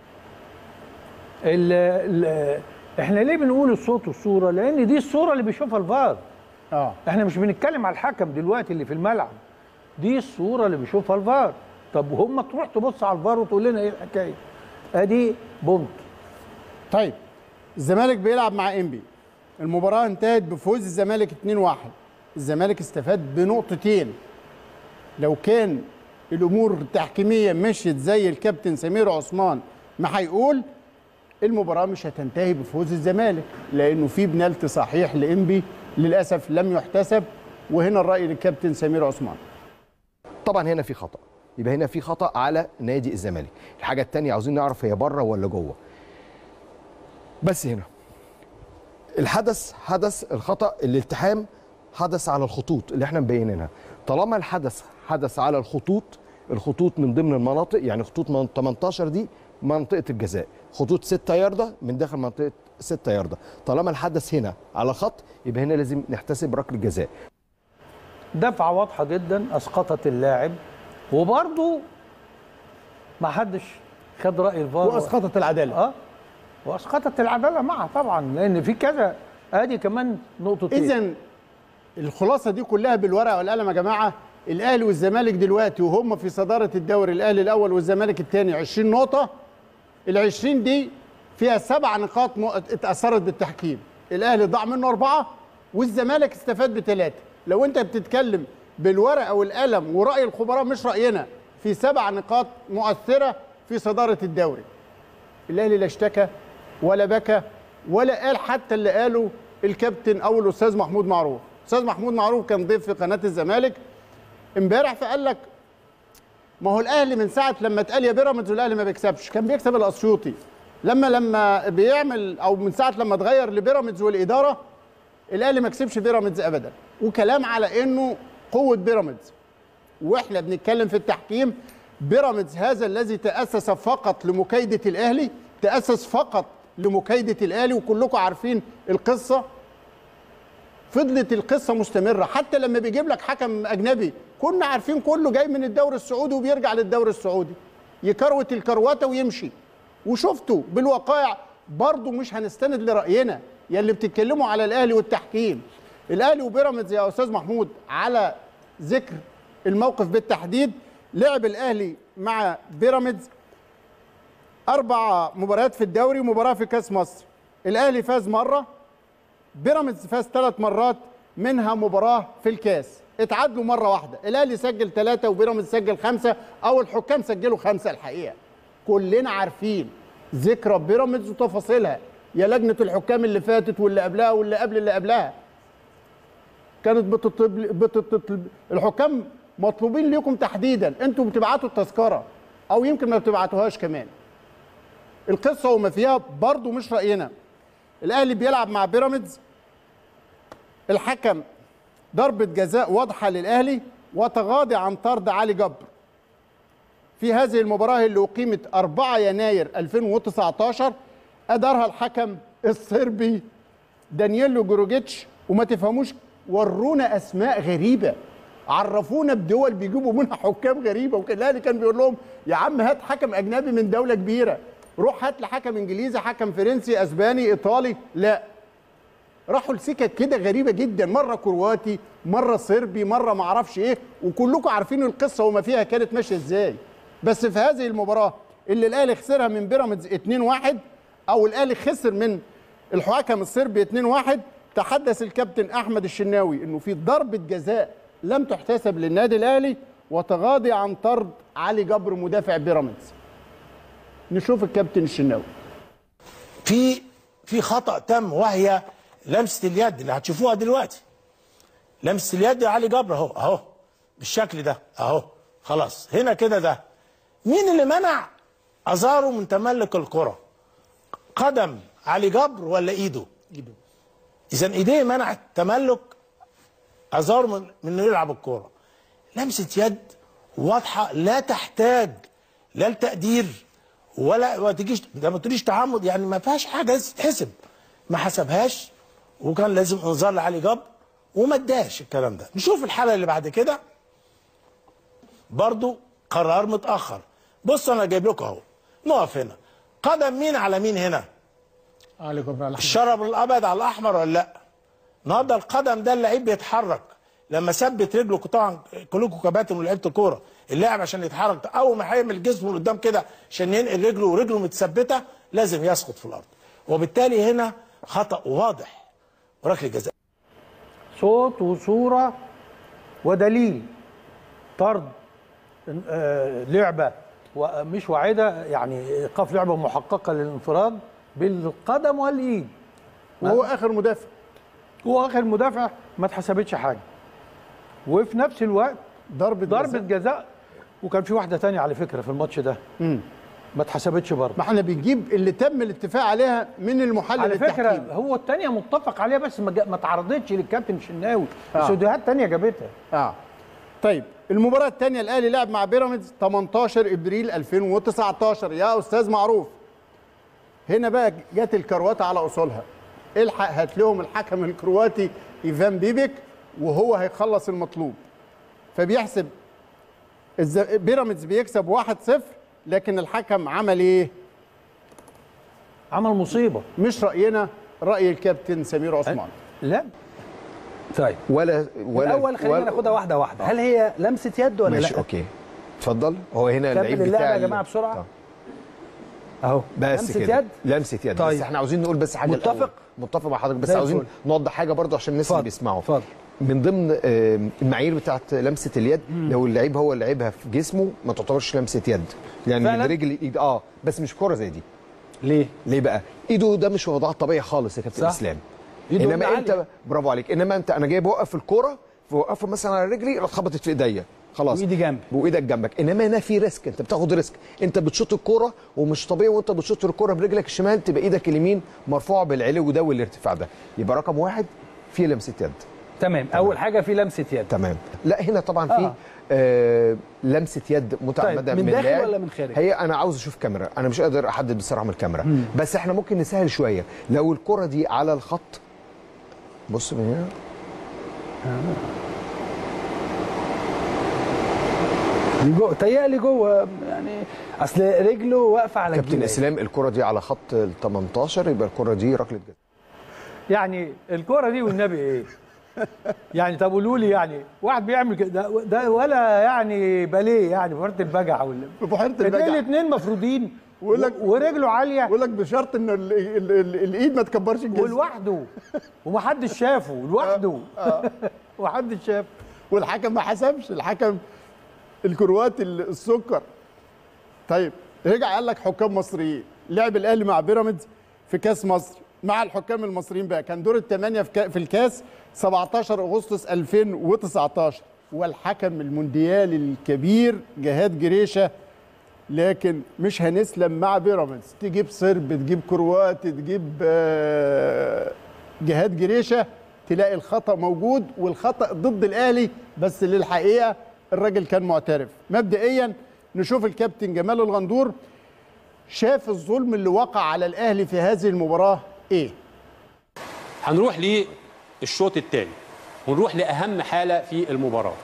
ال ال احنا ليه بنقول الصوت والصوره لان دي الصوره اللي بيشوفها الفار اه احنا مش بنتكلم على الحكم دلوقتي اللي في الملعب دي الصوره اللي بيشوفها الفار طب وهم تروح تبص على الفار وتقول لنا ايه الحكايه ادي بونت طيب الزمالك بيلعب مع انبي المباراه انتهت بفوز الزمالك 2-1 الزمالك استفاد بنقطتين لو كان الامور التحكيميه مشيت زي الكابتن سمير عثمان ما هيقول المباراه مش هتنتهي بفوز الزمالك لانه في بنالتي صحيح لانبي للاسف لم يحتسب وهنا الراي للكابتن سمير عثمان طبعا هنا في خطا يبقى هنا في خطا على نادي الزمالك الحاجه الثانيه عاوزين نعرف هي بره ولا جوه بس هنا الحدث حدث الخطا الالتحام حدث على الخطوط اللي احنا مبينينها طالما الحدث حدث على الخطوط الخطوط من ضمن المناطق يعني خطوط من 18 دي منطقه الجزاء خطوط 6 ياردة من داخل منطقه 6 ياردة طالما الحدث هنا على خط يبقى هنا لازم نحتسب ركله جزاء دفعه واضحه جدا اسقطت اللاعب وبرضه ما حدش خد راي الفار واسقطت العداله اه واسقطت العداله معها طبعا لان في كذا ادي كمان نقطتين اذا الخلاصه دي كلها بالورقه والقلم يا جماعه الاهلي والزمالك دلوقتي وهم في صداره الدوري الاهلي الاول والزمالك الثاني 20 نقطه ال 20 دي فيها سبع نقاط م- اتاثرت بالتحكيم الاهلي ضاع منه اربعه والزمالك استفاد بثلاثه لو انت بتتكلم بالورقه والقلم وراي الخبراء مش راينا في سبع نقاط مؤثره في صداره الدوري الاهلي لا اشتكى ولا بكى ولا قال حتى اللي قاله الكابتن او الاستاذ محمود معروف استاذ محمود معروف كان ضيف في قناه الزمالك امبارح فقال لك ما هو الاهلي من ساعه لما اتقال يا بيراميدز والاهلي ما بيكسبش كان بيكسب الاسيوطي لما لما بيعمل او من ساعه لما اتغير لبيراميدز والاداره الاهلي ما كسبش بيراميدز ابدا وكلام على انه قوه بيراميدز واحنا بنتكلم في التحكيم بيراميدز هذا الذي تاسس فقط لمكايده الاهلي تاسس فقط لمكايده الاهلي وكلكم عارفين القصه فضلت القصه مستمره حتى لما بيجيب لك حكم اجنبي كنا عارفين كله جاي من الدوري السعودي وبيرجع للدوري السعودي يكروت الكروته ويمشي وشفتوا بالوقائع برضه مش هنستند لراينا يا اللي بتتكلموا على الاهلي والتحكيم الاهلي وبيراميدز يا استاذ محمود على ذكر الموقف بالتحديد لعب الاهلي مع بيراميدز اربع مباريات في الدوري ومباراه في كاس مصر الاهلي فاز مره بيراميدز فاز ثلاث مرات منها مباراه في الكاس اتعادلوا مره واحده الاهلي سجل ثلاثه وبيراميدز سجل خمسه او الحكام سجلوا خمسه الحقيقه كلنا عارفين ذكرى بيراميدز وتفاصيلها يا لجنه الحكام اللي فاتت واللي قبلها واللي قبل اللي قبلها كانت بتطلب بتطلب الحكام مطلوبين ليكم تحديدا انتوا بتبعتوا التذكره او يمكن ما بتبعتوهاش كمان القصه وما فيها برضو مش راينا الاهلي بيلعب مع بيراميدز الحكم ضربه جزاء واضحه للاهلي وتغاضي عن طرد علي جبر في هذه المباراه اللي اقيمت 4 يناير 2019 ادارها الحكم الصربي دانييلو جوروجيتش وما تفهموش ورونا اسماء غريبه عرفونا بدول بيجيبوا منها حكام غريبه وكان الاهلي كان بيقول لهم يا عم هات حكم اجنبي من دوله كبيره روح هات لي حكم انجليزي حكم فرنسي اسباني ايطالي لا راحوا لسكك كده غريبه جدا مره كرواتي مره صربي مره ما اعرفش ايه وكلكم عارفين القصه وما فيها كانت ماشيه ازاي بس في هذه المباراه اللي الاهلي خسرها من بيراميدز 2-1 او الاهلي خسر من الحكم الصربي 2-1 تحدث الكابتن احمد الشناوي انه في ضربه جزاء لم تحتسب للنادي الاهلي وتغاضي عن طرد علي جبر مدافع بيراميدز نشوف الكابتن الشناوي في في خطا تم وهي لمسه اليد اللي هتشوفوها دلوقتي لمسه اليد يا علي جبر اهو اهو بالشكل ده اهو خلاص هنا كده ده مين اللي منع ازارو من تملك الكره قدم علي جبر ولا ايده ايده اذا ايديه منعت تملك ازارو من من انه يلعب الكره لمسه يد واضحه لا تحتاج لا التقدير ولا ما تجيش ده ما تقوليش تعمد يعني ما فيهاش حاجه لازم تتحسب ما حسبهاش وكان لازم انذار لعلي جبر وما اداش الكلام ده نشوف الحاله اللي بعد كده برضو قرار متاخر بص انا جايب لكم اهو نقف هنا قدم مين على مين هنا علي جبر على الأحمر. الشرب الابيض على الاحمر ولا لا النهارده القدم ده اللعيب بيتحرك لما ثبت رجله طبعا كلكم كباتن ولعيبه الكوره اللاعب عشان يتحرك اول ما هيعمل جسمه لقدام كده عشان ينقل رجله ورجله متثبته لازم يسقط في الارض وبالتالي هنا خطا واضح وركله جزاء صوت وصوره ودليل طرد آه، لعبه ومش واعده يعني ايقاف لعبه محققه للانفراد بالقدم والايد وهو اخر مدافع هو اخر مدافع ما اتحسبتش حاجه وفي نفس الوقت ضربه ضربه جزاء. جزاء وكان في واحده تانية على فكره في الماتش ده ما اتحسبتش برضه ما احنا بنجيب اللي تم الاتفاق عليها من المحلل على فكره التحكيمي هو التانية متفق عليها بس ما جا- ما تعرضتش للكابتن شناوي آه. استوديوهات تانية جابتها اه طيب المباراة الثانية الأهلي لعب مع بيراميدز 18 إبريل 2019 يا أستاذ معروف هنا بقى جت الكرواتة على أصولها الحق هات لهم الحكم الكرواتي إيفان بيبك وهو هيخلص المطلوب فبيحسب الز- بيراميدز بيكسب 1-0 لكن الحكم عمل إيه؟ عمل مصيبه مش رأينا رأي الكابتن سمير عثمان لا طيب ولا ولا الاول خلينا ولا- ناخدها واحده واحده هل هي لمسه يد ولا ماشي لا اوكي اتفضل هو هنا كمل اللعيب اللعبة بتاع يا ال- جماعة بسرعة. طب. اهو بس لمسه كده يد لمسه يد طيب. بس احنا عاوزين نقول بس حاجه متفق؟ الأول. متفق مع حضرتك بس زي عاوزين الفل. نوضح حاجه برضه عشان الناس اللي بيسمعوا اتفضل من ضمن آه، المعايير بتاعت لمسه اليد لو اللعيب هو اللي لعبها في جسمه ما تعتبرش لمسه يد يعني فعلا؟ من رجل ايد اه بس مش كوره زي دي ليه؟ ليه بقى ايده ده مش وضعها الطبيعي خالص يا كابتن صح. اسلام إيده انما عالية. انت برافو عليك انما انت انا جاي بوقف الكوره فوقفه مثلا على رجلي راح خبطت في ايديا خلاص وايدي جنبي. وايدك جنبك انما هنا في ريسك انت بتاخد ريسك انت بتشوط الكوره ومش طبيعي وانت بتشوط الكوره برجلك الشمال تبقى ايدك اليمين مرفوعه بالعلو ده والارتفاع ده يبقى رقم واحد في لمسه يد تمام اول حاجه في لمسه يد تمام لا هنا طبعا في آه. آه لمسه يد متعمده من داخل اللاعب. ولا من خارج؟ هي انا عاوز اشوف كاميرا انا مش قادر احدد بصراحه من الكاميرا بس احنا ممكن نسهل شويه لو الكره دي على الخط بص من هنا دي جوه تهيألي جوه يعني اصل رجله واقفه على كابتن الجنيه اسلام الكره دي على خط ال 18 يبقى الكره دي ركله جزاء يعني الكرة دي والنبي ايه يعني طب قولوا لي يعني واحد بيعمل كده ده, ده ولا يعني باليه يعني بحيره البجع ولا في بحيرة البجع. الاثنين مفروضين ويقول لك- و- ورجله عاليه يقول لك بشرط ان ال ال ال الايد ما تكبرش الجسم ولوحده ومحدش شافه لوحده ومحدش شافه والحكم ما حسبش الحكم الكرواتي ال- السكر طيب رجع قال لك حكام مصريين لعب الاهلي مع بيراميدز في كاس مصر مع الحكام المصريين بقى كان دور الثمانيه في, كا- في الكاس 17 اغسطس 2019 والحكم المونديالي الكبير جهاد جريشه لكن مش هنسلم مع بيراميدز تجيب صرب تجيب كرواتي تجيب آه، جهاد جريشه تلاقي الخطا موجود والخطا ضد الاهلي بس للحقيقه الراجل كان معترف مبدئيا نشوف الكابتن جمال الغندور شاف الظلم اللي وقع على الاهلي في هذه المباراه ايه هنروح للشوط الثاني ونروح لاهم حاله في المباراه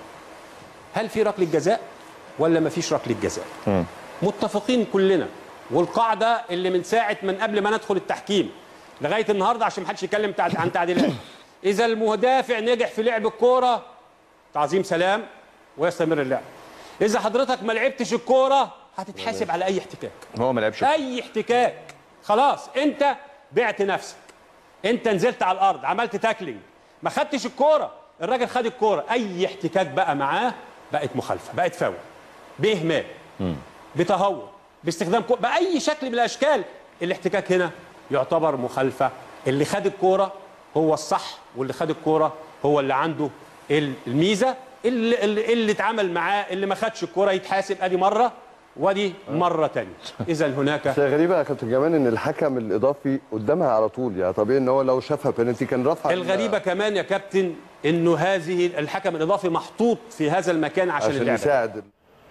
هل في ركله جزاء ولا ما فيش ركله جزاء متفقين كلنا والقاعده اللي من ساعه من قبل ما ندخل التحكيم لغايه النهارده عشان محدش يتكلم تعد- عن تعديلات اذا المدافع نجح في لعب الكوره تعظيم سلام ويستمر اللعب اذا حضرتك ما لعبتش الكوره هتتحاسب على اي احتكاك هو ما لعبش اي احتكاك خلاص انت بعت نفسك انت نزلت على الارض عملت تاكلينج ما خدتش الكوره الراجل خد الكوره اي احتكاك بقى معاه بقت مخالفه بقت فاول باهمال بتهور باستخدام كو... باي شكل من الاشكال الاحتكاك هنا يعتبر مخالفه اللي خد الكوره هو الصح واللي خد الكوره هو اللي عنده ال- الميزه اللي اللي, اللي اتعامل معاه اللي ما خدش الكوره يتحاسب ادي مره ودي مره تانية اذا هناك بس غريبه يا كابتن جمال ان الحكم الاضافي قدامها على طول يعني طبيعي ان هو لو شافها بينالتي كان رفع الغريبة كمان يا كابتن انه هذه الحكم الاضافي محطوط في هذا المكان عشان, عشان اللعبة يساعد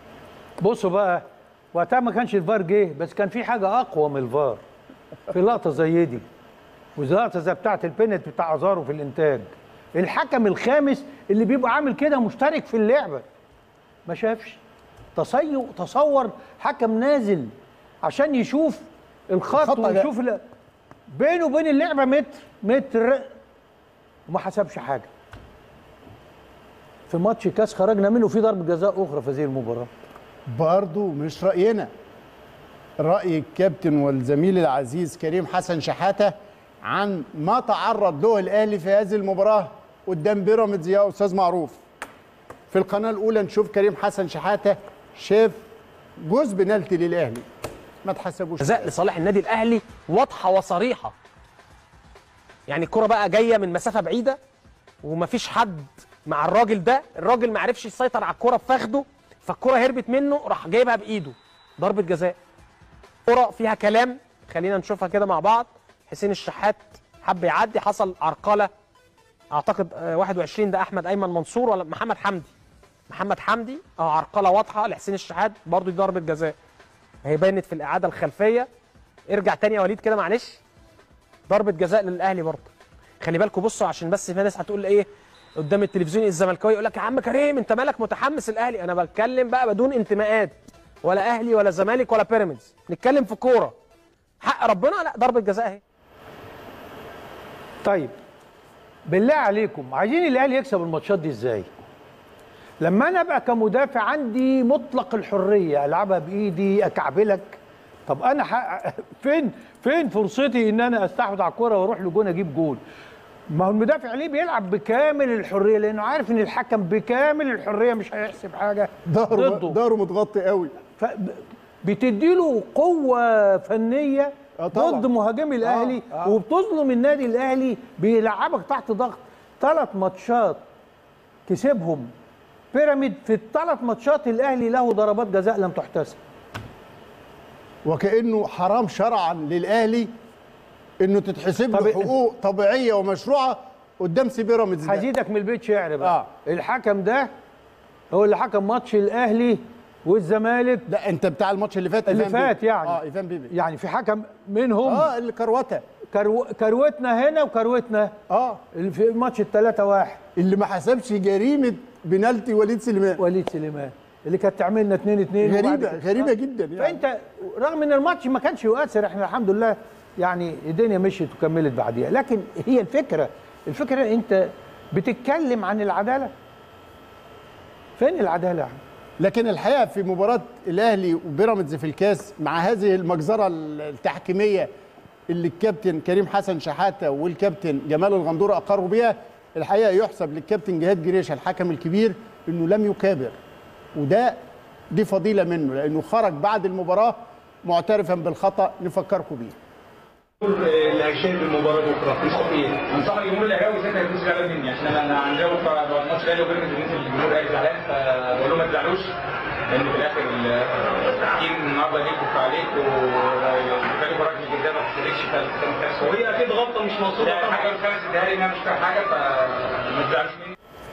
بصوا بقى وقتها ما كانش الفار جه بس كان في حاجه اقوى من الفار في لقطه زي دي ولقطه زي بتاعه البينت بتاع ازارو في الانتاج الحكم الخامس اللي بيبقى عامل كده مشترك في اللعبه ما شافش تصيو تصور حكم نازل عشان يشوف الخط الخطأ ده. ويشوف ال- بينه وبين اللعبه متر متر وما حسبش حاجه في ماتش كاس خرجنا منه في ضربه جزاء اخرى في هذه المباراه برضو مش رأينا رأي الكابتن والزميل العزيز كريم حسن شحاتة عن ما تعرض له الأهلي في هذه المباراة قدام بيراميدز يا أستاذ معروف في القناة الأولى نشوف كريم حسن شحاتة شاف جزء بنالتي للأهلي ما تحسبوش جزاء لصالح النادي الاهلي واضحه وصريحه يعني الكره بقى جايه من مسافه بعيده ومفيش حد مع الراجل ده الراجل ما عرفش يسيطر على الكره بفخده فالكره هربت منه راح جايبها بايده ضربه جزاء كره فيها كلام خلينا نشوفها كده مع بعض حسين الشحات حب يعدي حصل عرقله اعتقد آه، 21 ده احمد ايمن منصور ولا محمد حمدي محمد حمدي اه عرقله واضحه لحسين الشحات برضو دي ضربه جزاء هي بانت في الاعاده الخلفيه ارجع تاني يا وليد كده معلش ضربه جزاء للاهلي برضه خلي بالكم بصوا عشان بس في ناس هتقول ايه قدام التلفزيون الزملكاوي يقول لك يا عم كريم انت مالك متحمس الاهلي انا بتكلم بقى بدون انتماءات ولا اهلي ولا زمالك ولا بيراميدز نتكلم في كوره حق ربنا لا ضربه جزاء اهي طيب بالله عليكم عايزين الاهلي يكسب الماتشات دي ازاي؟ لما انا ابقى كمدافع عندي مطلق الحريه العبها بايدي اكعبلك طب انا ح... فين فين فرصتي ان انا استحوذ على الكوره واروح لجون اجيب جول؟ ما هو المدافع ليه بيلعب بكامل الحريه لانه عارف ان الحكم بكامل الحريه مش هيحسب حاجه ظهره ضده ظهره متغطي قوي ف... بتديله قوه فنيه طبعاً. ضد مهاجمي الاهلي آه، آه. وبتظلم النادي الاهلي بيلعبك تحت ضغط ثلاث ماتشات كسبهم بيراميد في الثلاث ماتشات الاهلي له ضربات جزاء لم تحتسب وكأنه حرام شرعا للأهلي إنه تتحسب له حقوق طبيعية ومشروعة قدام سي بيراميدز ده. هزيدك من البيت شعر بقى آه. الحكم ده هو اللي حكم ماتش الاهلي والزمالك لا انت بتاع الماتش اللي فات اللي إيفان فات بيبي. يعني اه ايفان بيبي يعني في حكم منهم اه اللي كروته كرو... كروتنا هنا وكروتنا اه اللي في ماتش الثلاثة واحد اللي ما حسبش جريمه بنالتي وليد سليمان وليد سليمان اللي كانت تعملنا 2 2 غريبه غريبه جدا يعني فانت رغم ان الماتش ما كانش يؤثر احنا الحمد لله يعني الدنيا مشيت وكملت بعديها لكن هي الفكره الفكره انت بتتكلم عن العداله فين العداله يا عم؟ لكن الحقيقه في مباراه الاهلي وبيراميدز في الكاس مع هذه المجزره التحكيميه اللي الكابتن كريم حسن شحاته والكابتن جمال الغندور اقروا بيها الحقيقه يحسب للكابتن جهاد جريشه الحكم الكبير انه لم يكابر وده دي فضيله منه لانه خرج بعد المباراه معترفا بالخطا نفكركم بيه اللي هيشاهد المباراه بكره تنصح ايه؟ انصح الجمهور الاهلاوي ساعتها يكون زعلان مني عشان انا عندنا بكره ماتش الاهلي وبيراميدز بينزل الجمهور الاهلي زعلان فبقول لهم ما تزعلوش لان في الاخر التحكيم النهارده ليك بكره عليك وكان مباراه الجزاء ما تشاركش في الكاس وهي اكيد غلطه مش مقصوده لا حاجه الخامس اداها لي انها مش فاهم حاجه فما تزعلوش مني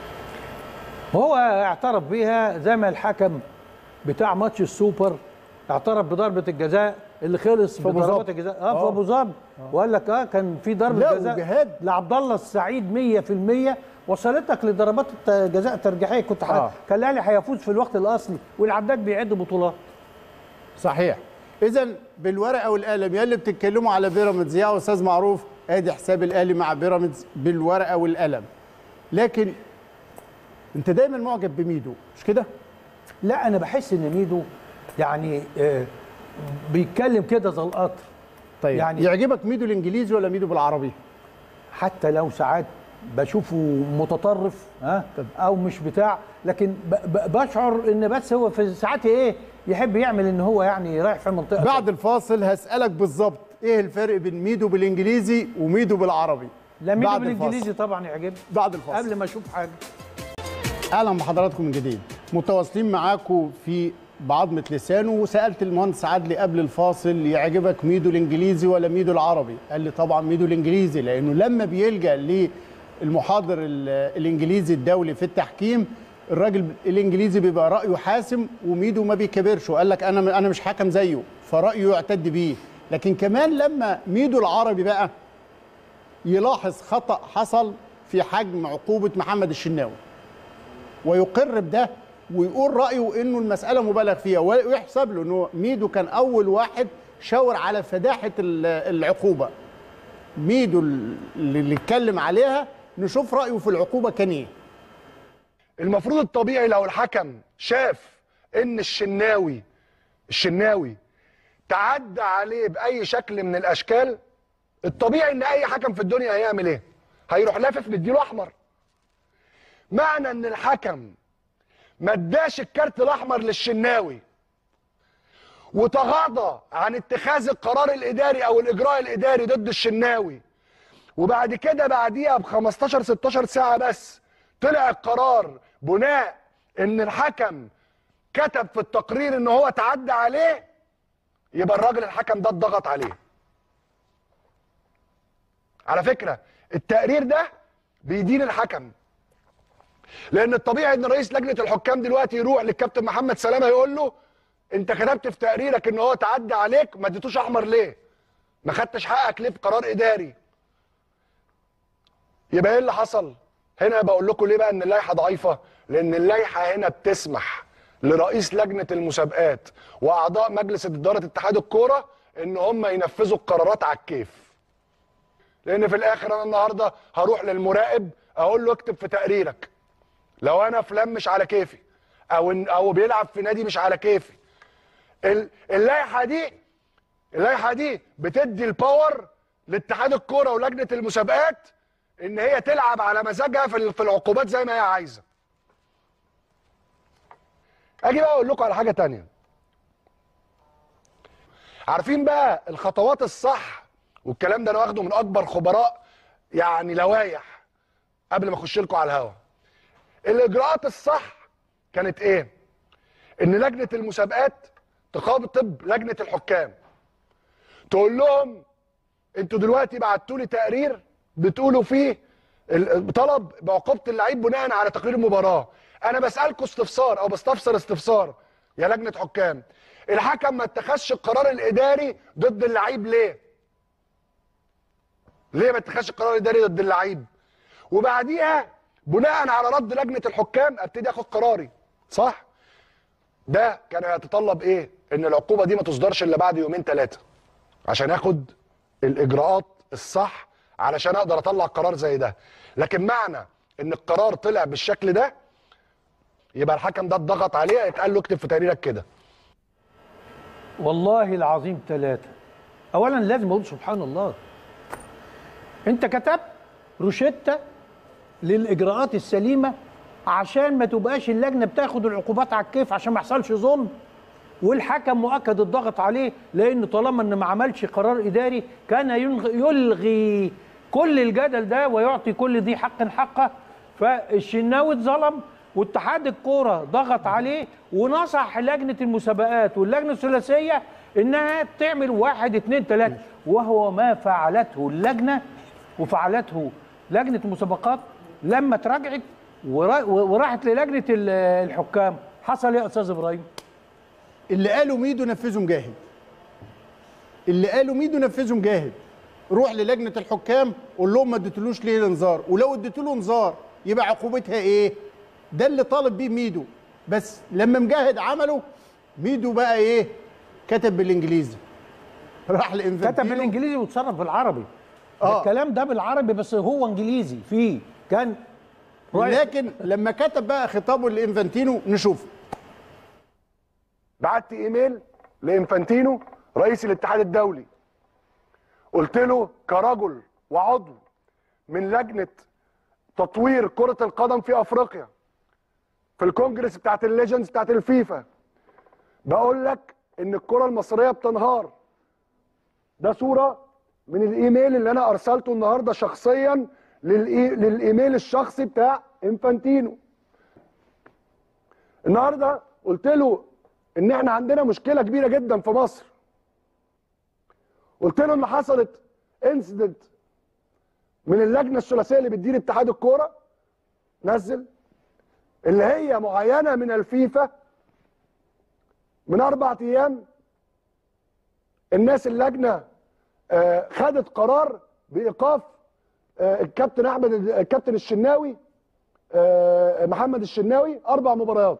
وهو اعترف بيها زي ما الحكم بتاع ماتش السوبر اعترف بضربه الجزاء اللي خلص في أبو بضربات ظبي. الجزاء اه في آه. ابو ظبي وقال لك اه كان في لا، ضربه جزاء وجهاد. لعبد الله السعيد 100% وصلتك لضربات الجزاء الترجيحيه كنت ح... آه. كان الاهلي هيفوز في الوقت الاصلي والعداد بيعد بطولات صحيح اذا بالورقه والقلم يا اللي بتتكلموا على بيراميدز يا استاذ معروف ادي حساب الاهلي مع بيراميدز بالورقه والقلم لكن انت دايما معجب بميدو مش كده لا انا بحس ان ميدو يعني آه بيتكلم كده زي القطر طيب يعني- يعني يعجبك ميدو الانجليزي ولا ميدو بالعربي حتى لو ساعات بشوفه متطرف ها او مش بتاع لكن ب- ب- بشعر ان بس هو في ساعات ايه يحب يعمل ان هو يعني رايح في منطقه بعد الفاصل هسالك بالظبط ايه الفرق بين ميدو بالانجليزي وميدو بالعربي لا ميدو بعد بالانجليزي الفاصل. طبعا يعجبني بعد الفاصل قبل ما اشوف حاجه اهلا بحضراتكم من جديد متواصلين معاكم في بعضمة لسانه وسالت المهندس عدلي قبل الفاصل يعجبك ميدو الانجليزي ولا ميدو العربي قال لي طبعا ميدو الانجليزي لانه لما بيلجا للمحاضر ال- الانجليزي الدولي في التحكيم الراجل الانجليزي بيبقى رايه حاسم وميدو ما بيكبرش وقال لك انا انا مش حكم زيه فرايه يعتد بيه لكن كمان لما ميدو العربي بقى يلاحظ خطا حصل في حجم عقوبه محمد الشناوي ويقر بده ويقول رايه انه المساله مبالغ فيها ويحسب له انه ميدو كان اول واحد شاور على فداحه ال- العقوبه ميدو اللي اتكلم عليها نشوف رايه في العقوبه كان ايه المفروض الطبيعي لو الحكم شاف ان الشناوي الشناوي تعدى عليه باي شكل من الاشكال الطبيعي ان اي حكم في الدنيا هيعمل ايه هيروح لافف مديله احمر معنى ان الحكم ما اداش الكارت الاحمر للشناوي وتغاضى عن اتخاذ القرار الاداري او الاجراء الاداري ضد الشناوي وبعد كده بعديها ب 15 16 ساعه بس طلع القرار بناء ان الحكم كتب في التقرير ان هو تعدى عليه يبقى الراجل الحكم ده اتضغط عليه على فكره التقرير ده بيدين الحكم لان الطبيعي ان رئيس لجنه الحكام دلوقتي يروح للكابتن محمد سلامه يقول له انت كتبت في تقريرك ان هو تعدى عليك ما اديتوش احمر ليه ما خدتش حقك ليه في قرار اداري يبقى ايه اللي حصل هنا بقول لكم ليه بقى ان اللائحه ضعيفه لان اللائحه هنا بتسمح لرئيس لجنه المسابقات واعضاء مجلس اداره اتحاد الكوره ان هم ينفذوا القرارات على الكيف لان في الاخر انا النهارده هروح للمراقب اقول له اكتب في تقريرك لو انا فلان مش على كيفي او إن او بيلعب في نادي مش على كيفي ال- اللائحه دي اللائحه دي بتدي الباور لاتحاد الكوره ولجنه المسابقات ان هي تلعب على مزاجها في ال- في العقوبات زي ما هي عايزه اجي بقى اقول لكم على حاجه تانية عارفين بقى الخطوات الصح والكلام ده انا واخده من اكبر خبراء يعني لوايح قبل ما اخش لكم على الهوا الاجراءات الصح كانت ايه ان لجنه المسابقات تخاطب لجنه الحكام تقول لهم انتوا دلوقتي بعتوا لي تقرير بتقولوا فيه ال- طلب بعقوبه اللعيب بناء على تقرير المباراه انا بسالكم استفسار او بستفسر استفسار يا لجنه حكام الحكم ما اتخذش القرار الاداري ضد اللعيب ليه ليه ما اتخذش القرار الاداري ضد اللعيب وبعديها بناء على رد لجنه الحكام ابتدي اخد قراري صح ده كان يتطلب ايه ان العقوبه دي ما تصدرش الا بعد يومين ثلاثه عشان اخد الاجراءات الصح علشان اقدر اطلع قرار زي ده لكن معنى ان القرار طلع بالشكل ده يبقى الحكم ده اتضغط عليه يتقال له اكتب في تقريرك كده والله العظيم ثلاثة أولا لازم أقول سبحان الله أنت كتبت روشتة للإجراءات السليمة عشان ما تبقاش اللجنة بتاخد العقوبات على الكيف عشان ما يحصلش ظلم والحكم مؤكد الضغط عليه لأن طالما إن ما عملش قرار إداري كان يلغي, يلغي كل الجدل ده ويعطي كل ذي حق حقه فالشناوي اتظلم واتحاد الكوره ضغط عليه ونصح لجنه المسابقات واللجنه الثلاثيه انها تعمل واحد اتنين تلاته وهو ما فعلته اللجنه وفعلته لجنه المسابقات لما تراجعت ورا- وراحت للجنه ال- الحكام حصل ايه يا استاذ ابراهيم؟ اللي قاله ميدو نفذه مجاهد اللي قاله ميدو نفذه مجاهد روح للجنه الحكام قول لهم ما اديتلوش ليه الانذار ولو اديتوا له انذار يبقى عقوبتها ايه ده اللي طالب بيه ميدو بس لما مجاهد عمله ميدو بقى ايه كتب بالانجليزي راح لانفانتينو كتب بالانجليزي وتصرف بالعربي آه. آه. الكلام ده بالعربي بس هو انجليزي فيه كان لكن لما كتب بقى خطابه لانفانتينو نشوفه بعت ايميل لانفانتينو رئيس الاتحاد الدولي قلت له كرجل وعضو من لجنه تطوير كره القدم في افريقيا في الكونجرس بتاعت الليجندز بتاعت الفيفا بقول لك ان الكره المصريه بتنهار ده صوره من الايميل اللي انا ارسلته النهارده شخصيا للإي... للايميل الشخصي بتاع انفانتينو النهارده قلت له ان احنا عندنا مشكله كبيره جدا في مصر قلت له ان حصلت انسيدنت من اللجنه الثلاثيه اللي بتدير اتحاد الكوره نزل اللي هي معينه من الفيفا من اربع ايام الناس اللجنه آه، خدت قرار بايقاف آه، الكابتن احمد الكابتن الشناوي آه، محمد الشناوي اربع مباريات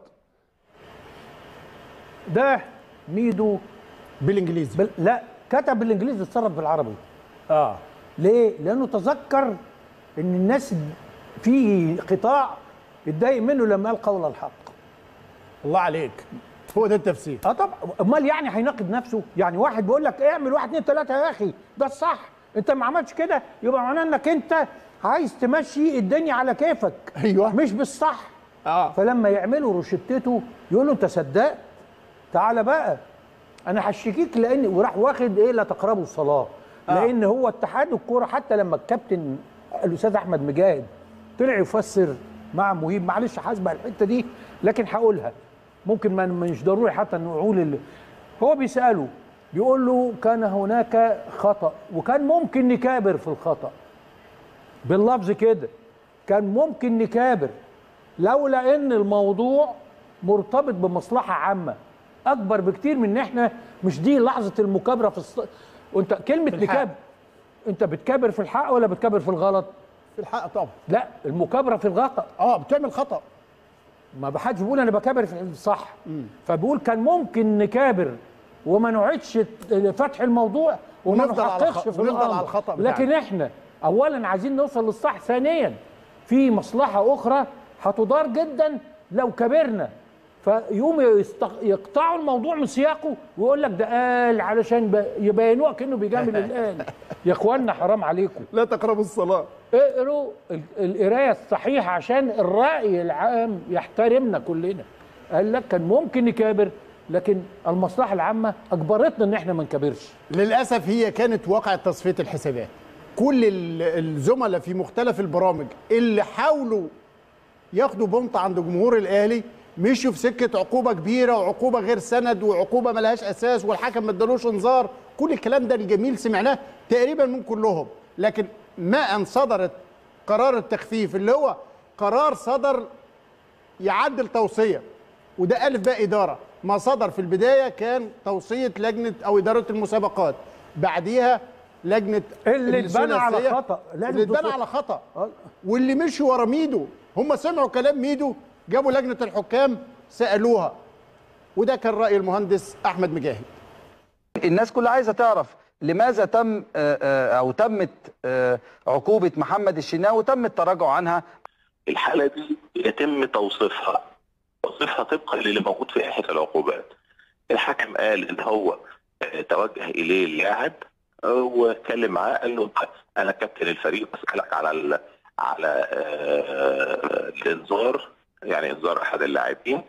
ده ميدو بالانجليزي بال... لا كتب بالانجليزي اتصرف بالعربي اه ليه لانه تذكر ان الناس في قطاع اتضايق منه لما قال قول الحق الله عليك هو ده التفسير اه طبعا امال يعني هيناقض نفسه يعني واحد بيقول لك اعمل واحد اتنين تلاته يا اخي ده الصح انت ما عملتش كده يبقى معناه انك انت عايز تمشي الدنيا على كيفك ايوه مش بالصح اه فلما يعملوا روشتته يقولوا انت صدقت تعالى بقى انا هشتكيك لان وراح واخد ايه لا تقربوا الصلاه آه. لان هو اتحاد الكوره حتى لما الكابتن الاستاذ احمد مجاهد طلع يفسر مع مهيب معلش حاسبه على الحته دي لكن هقولها ممكن ما مش ضروري حتى نقول اللي هو بيساله بيقول له كان هناك خطا وكان ممكن نكابر في الخطا باللفظ كده كان ممكن نكابر لولا ان الموضوع مرتبط بمصلحه عامه اكبر بكتير من ان احنا مش دي لحظه المكابره في الص... وانت كلمه في الحق. نكابر انت بتكابر في الحق ولا بتكابر في الغلط في الحق طبعا لا المكابره في الخطا اه بتعمل خطا ما حدش بيقول انا بكابر في الصح فبقول كان ممكن نكابر وما نعيدش فتح الموضوع وما ونفضل على نحققش الخ- في ونفضل الأمر. على الخطأ بتاعنا. لكن احنا اولا عايزين نوصل للصح ثانيا في مصلحه اخرى هتضار جدا لو كبرنا فيقوم يستق... يقطعوا الموضوع من سياقه ويقول لك ده قال علشان ب... يبينوه كانه بيجامل القال يا اخوانا حرام عليكم لا تقربوا الصلاه اقروا ال- القرايه الصحيحه عشان الراي العام يحترمنا كلنا قال لك كان ممكن نكابر لكن المصلحه العامه اجبرتنا ان احنا ما نكابرش للاسف هي كانت واقعه تصفيه الحسابات كل ال- الزملاء في مختلف البرامج اللي حاولوا ياخدوا بونت عند جمهور الاهلي مشوا في سكه عقوبه كبيره وعقوبه غير سند وعقوبه ملهاش اساس والحكم ما ادالوش انذار كل الكلام ده الجميل سمعناه تقريبا من كلهم لكن ما ان صدرت قرار التخفيف اللي هو قرار صدر يعدل توصيه وده الف باء اداره ما صدر في البدايه كان توصيه لجنه او اداره المسابقات بعديها لجنه اللي اتبنى على الثلاثية. خطأ. لازم اللي اتبنى تص- على خطا واللي مشوا ورا ميدو هم سمعوا كلام ميدو جابوا لجنه الحكام سالوها وده كان راي المهندس احمد مجاهد الناس كلها عايزه تعرف لماذا تم آه، آه، او تمت آه، عقوبه محمد الشناوي وتم التراجع عنها الحالة دي يتم توصيفها توصيفها طبقا للي موجود في لائحة العقوبات الحكم قال ان هو آه، توجه اليه اللاعب آه، واتكلم معاه قال له "طيب، انا كابتن الفريق بسالك على ال... على آه، الانذار يعني انذار احد اللاعبين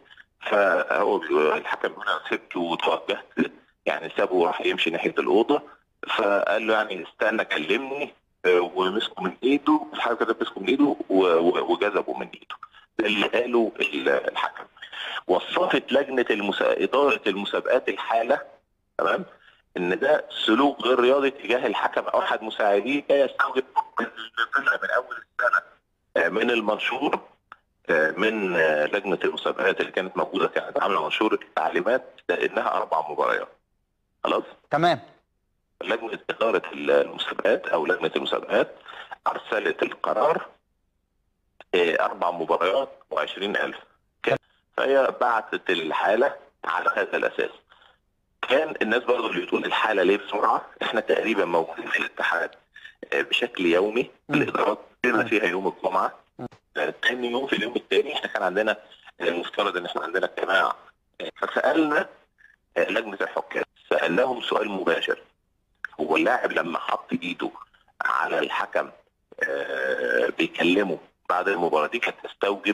فهو بيقول- الحكم بيقول انا سبته وتوجهت يعني سابه وراح يمشي ناحيه الاوضه فقال له يعني استنى كلمني آه، ومسكه من ايده مش حاجه كده مسكه من ايده و- و- وجذبه من ايده ده اللي قاله ال- الحكم وصفت لجنه المسا... اداره المسابقات الحاله تمام ان ده سلوك غير رياضي تجاه الحكم او احد مساعديه لا يستوجب اللي طلع من اول السنه آه، من المنشور آه، من آه، لجنه المسابقات اللي كانت موجوده كانت عامله منشور التعليمات انها اربع مباريات خلاص تمام لجنه اداره المسابقات او لجنه المسابقات ارسلت القرار آه، اربع مباريات و20000 فهي بعتت الحاله على هذا الاساس كان الناس برضه اللي بتقول الحاله ليه بسرعه احنا تقريبا موجودين في الاتحاد آه، بشكل يومي الادارات بما فيها يوم الجمعه آه، تاني يوم في اليوم الثاني احنا كان عندنا المفترض ان احنا عندنا اجتماع آه، فسالنا آه، لجنه الحكام سالناهم سؤال مباشر هو اللاعب لما حط ايده على الحكم آه، بيكلمه بعد المباراه دي كانت تستوجب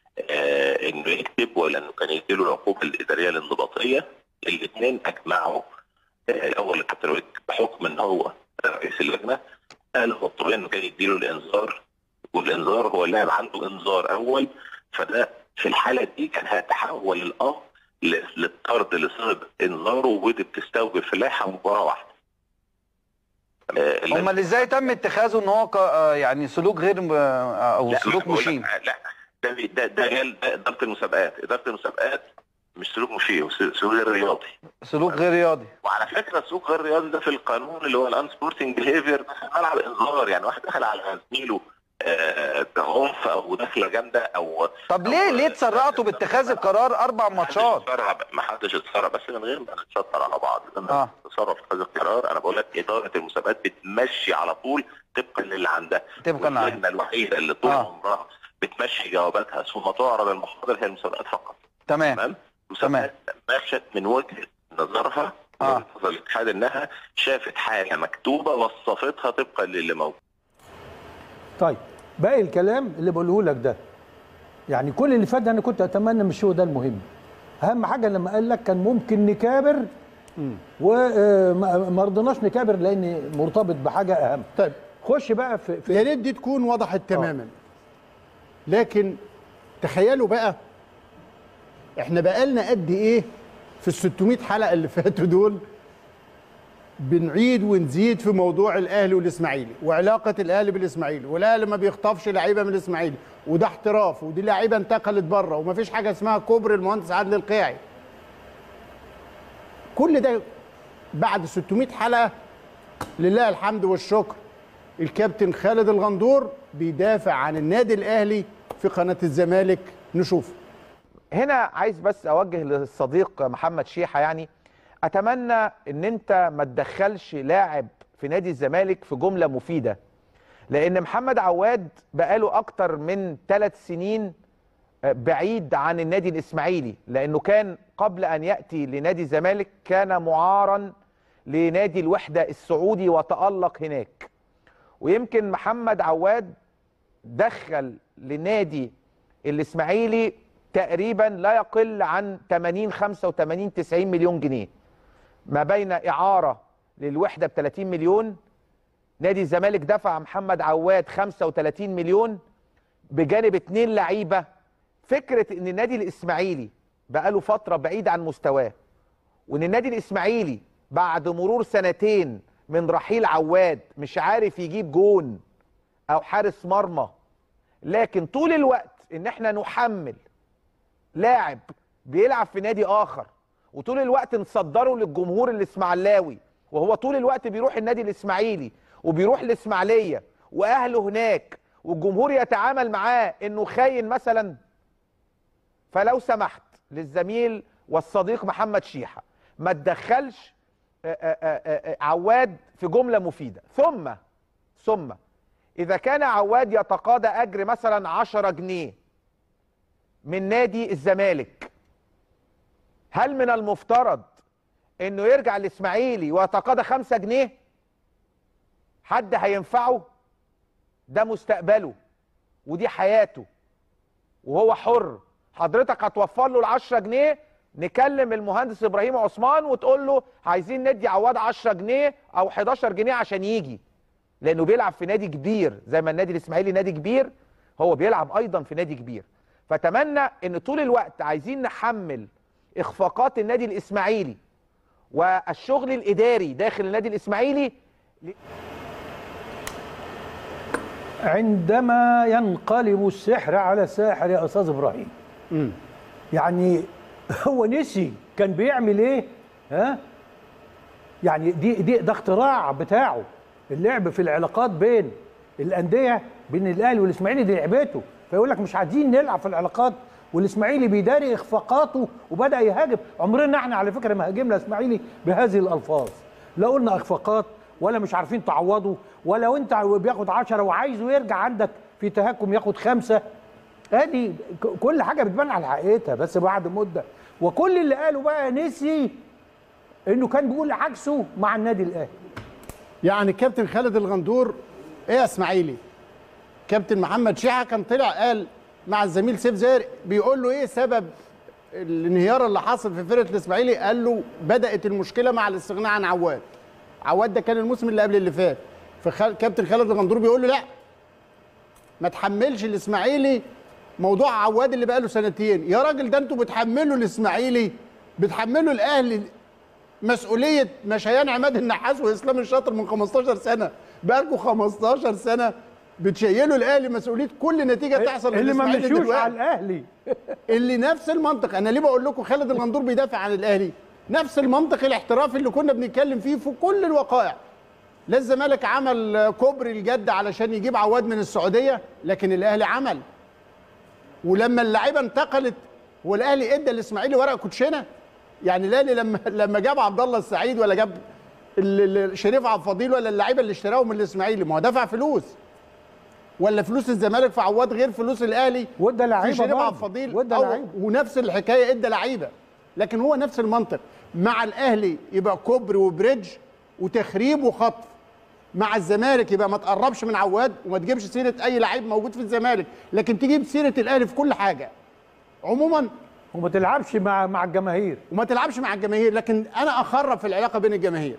آه، انه يكتب ولا انه كان يديله العقوبه الاداريه الانضباطيه الاثنين اجمعوا آه، الاول الكابتن وليد بحكم ان هو رئيس اللجنه قال هو الطبيعي انه كان يديله الانذار والانذار هو اللاعب عنده انذار اول فده في الحاله دي كان هيتحول الامر ل- للطرد لصيغه انذاره ودي بتستوجب في اللائحه مباراه واحده امال ازاي تم اتخاذه ان هو ك- آه، يعني سلوك غير م- آه، او لا، ما سلوك أنا بقول لك- مشين لا ده بي- ده ده جال- ده اداره المسابقات اداره المسابقات مش سلوك مشير هو سلوك غير رياضي سلوك غير رياضي وعلى فكره السلوك غير رياضي ده في القانون اللي هو الان سبورتنج بيهيفير ده في ملعب انذار يعني واحد دخل على زميله آه، بعنف او دخله جامده او طب ليه ليه تسرعتوا باتخاذ القرار اربع ماتشات ما حدش اتسرع بس من غير ما نتشطر على بعض لما آه. تتصرف في هذا القرار انا بقول لك اداره المسابقات بتمشي على طول طبقا للي عندها طبقاً للي اللجنه الوحيده اللي طول عمرها بتمشي جواباتها ثم تعرض المحاضر هي المسابقات فقط تمام تمام المسابقات مشت من وجهه نظرها وجهه نظر الاتحاد انها شافت حاجه مكتوبه وصفتها طبقا للي موجود طيب باقي الكلام اللي بقوله لك ده يعني كل اللي فات ده انا كنت اتمنى مش هو ده المهم اهم حاجه لما قال لك كان ممكن نكابر وما رضيناش نكابر لان مرتبط بحاجه اهم طيب خش بقى في, في يا ريت دي تكون وضحت تماما لكن تخيلوا بقى احنا بقالنا قد ايه في ال 600 حلقه اللي فاتوا دول بنعيد ونزيد في موضوع الاهلي والاسماعيلي وعلاقه الاهلي بالاسماعيلي والاهلي ما بيخطفش لعيبه من الاسماعيلي وده احتراف ودي لعيبه انتقلت بره ومفيش حاجه اسمها كوبري المهندس عادل القيعي كل ده بعد 600 حلقه لله الحمد والشكر الكابتن خالد الغندور بيدافع عن النادي الاهلي في قناه الزمالك نشوف هنا عايز بس اوجه للصديق محمد شيحه يعني اتمنى ان انت ما تدخلش لاعب في نادي الزمالك في جمله مفيده لان محمد عواد بقاله اكتر من ثلاث سنين بعيد عن النادي الاسماعيلي لانه كان قبل ان ياتي لنادي الزمالك كان معارا لنادي الوحده السعودي وتالق هناك ويمكن محمد عواد دخل لنادي الاسماعيلي تقريبا لا يقل عن 80 85 90 مليون جنيه ما بين اعاره للوحده ب 30 مليون نادي الزمالك دفع محمد عواد 35 مليون بجانب اتنين لعيبه فكره ان النادي الاسماعيلي بقاله فتره بعيد عن مستواه وان النادي الاسماعيلي بعد مرور سنتين من رحيل عواد مش عارف يجيب جون او حارس مرمى لكن طول الوقت ان احنا نحمل لاعب بيلعب في نادي اخر وطول الوقت نصدره للجمهور الاسماعيلاوي وهو طول الوقت بيروح النادي الاسماعيلي وبيروح الاسماعيليه واهله هناك والجمهور يتعامل معاه انه خاين مثلا فلو سمحت للزميل والصديق محمد شيحه ما تدخلش آآ آآ آآ عواد في جمله مفيده ثم ثم اذا كان عواد يتقاضى اجر مثلا 10 جنيه من نادي الزمالك هل من المفترض انه يرجع الاسماعيلي ويتقاضى 5 جنيه حد هينفعه ده مستقبله ودي حياته وهو حر حضرتك هتوفر له ال 10 جنيه نكلم المهندس ابراهيم عثمان وتقول له عايزين ندي عواد 10 جنيه او 11 جنيه عشان يجي لانه بيلعب في نادي كبير زي ما النادي الاسماعيلي نادي كبير هو بيلعب ايضا في نادي كبير فاتمنى ان طول الوقت عايزين نحمل اخفاقات النادي الاسماعيلي والشغل الاداري داخل النادي الاسماعيلي عندما ينقلب السحر على ساحر يا استاذ ابراهيم يعني هو نسي كان بيعمل ايه ها يعني دي دي ده اختراع بتاعه اللعب في العلاقات بين الانديه بين الاهلي والاسماعيلي دي لعبته فيقول لك مش عايزين نلعب في العلاقات والاسماعيلي بيداري اخفاقاته وبدا يهاجم عمرنا احنا على فكره ما هاجمنا الاسماعيلي بهذه الالفاظ لا قلنا اخفاقات ولا مش عارفين تعوضوا ولا وانت بياخد 10 وعايزه يرجع عندك في تهكم ياخد خمسه ادي كل حاجه بتبان على حقيقتها بس بعد مده وكل اللي قاله بقى نسي انه كان بيقول عكسه مع النادي الاهلي يعني كابتن خالد الغندور ايه يا اسماعيلي كابتن محمد شيحه كان طلع قال مع الزميل سيف زاهر بيقول له ايه سبب الانهيار اللي حصل في فرقه الاسماعيلي قال له بدات المشكله مع الاستغناء عن عواد عواد ده كان الموسم اللي قبل اللي فات فكابتن خالد الغندور بيقول له لا ما تحملش الاسماعيلي موضوع عواد اللي بقاله سنتين يا راجل ده انتوا بتحملوا الاسماعيلي بتحملوا الاهلي مسؤوليه مشيان عماد النحاس واسلام الشاطر من 15 سنه بقالكم 15 سنه بتشيلوا الاهلي مسؤوليه كل نتيجه تحصل اللي ما للإسماعيلي مشيوش دلوقتي. على الاهلي اللي نفس المنطق انا ليه بقول لكم خالد الغندور بيدافع عن الاهلي نفس المنطق الاحترافي اللي كنا بنتكلم فيه في كل الوقائع لا الزمالك عمل كوبري الجد علشان يجيب عواد من السعوديه لكن الاهلي عمل ولما اللعيبه انتقلت هو الاهلي ادى الاسماعيلي ورقه كوتشينه يعني الاهلي لما لما جاب عبد الله السعيد ولا جاب ال- ال- شريف عبد الفضيل ولا اللعيبه اللي اشتراهم من الاسماعيلي ما هو دفع فلوس ولا فلوس الزمالك في عواد غير فلوس الاهلي وادى لعيبه في شريف برضه. عبد الفضيل وادى أو- لعيبه ونفس الحكايه ادى لعيبه لكن هو نفس المنطق مع الاهلي يبقى كوبري وبريدج وتخريب وخطف مع الزمالك يبقى ما تقربش من عواد وما تجيبش سيره اي لعيب موجود في الزمالك لكن تجيب سيره الاهلي في كل حاجه عموما وما تلعبش مع مع الجماهير وما تلعبش مع الجماهير لكن انا اخرب في العلاقه بين الجماهير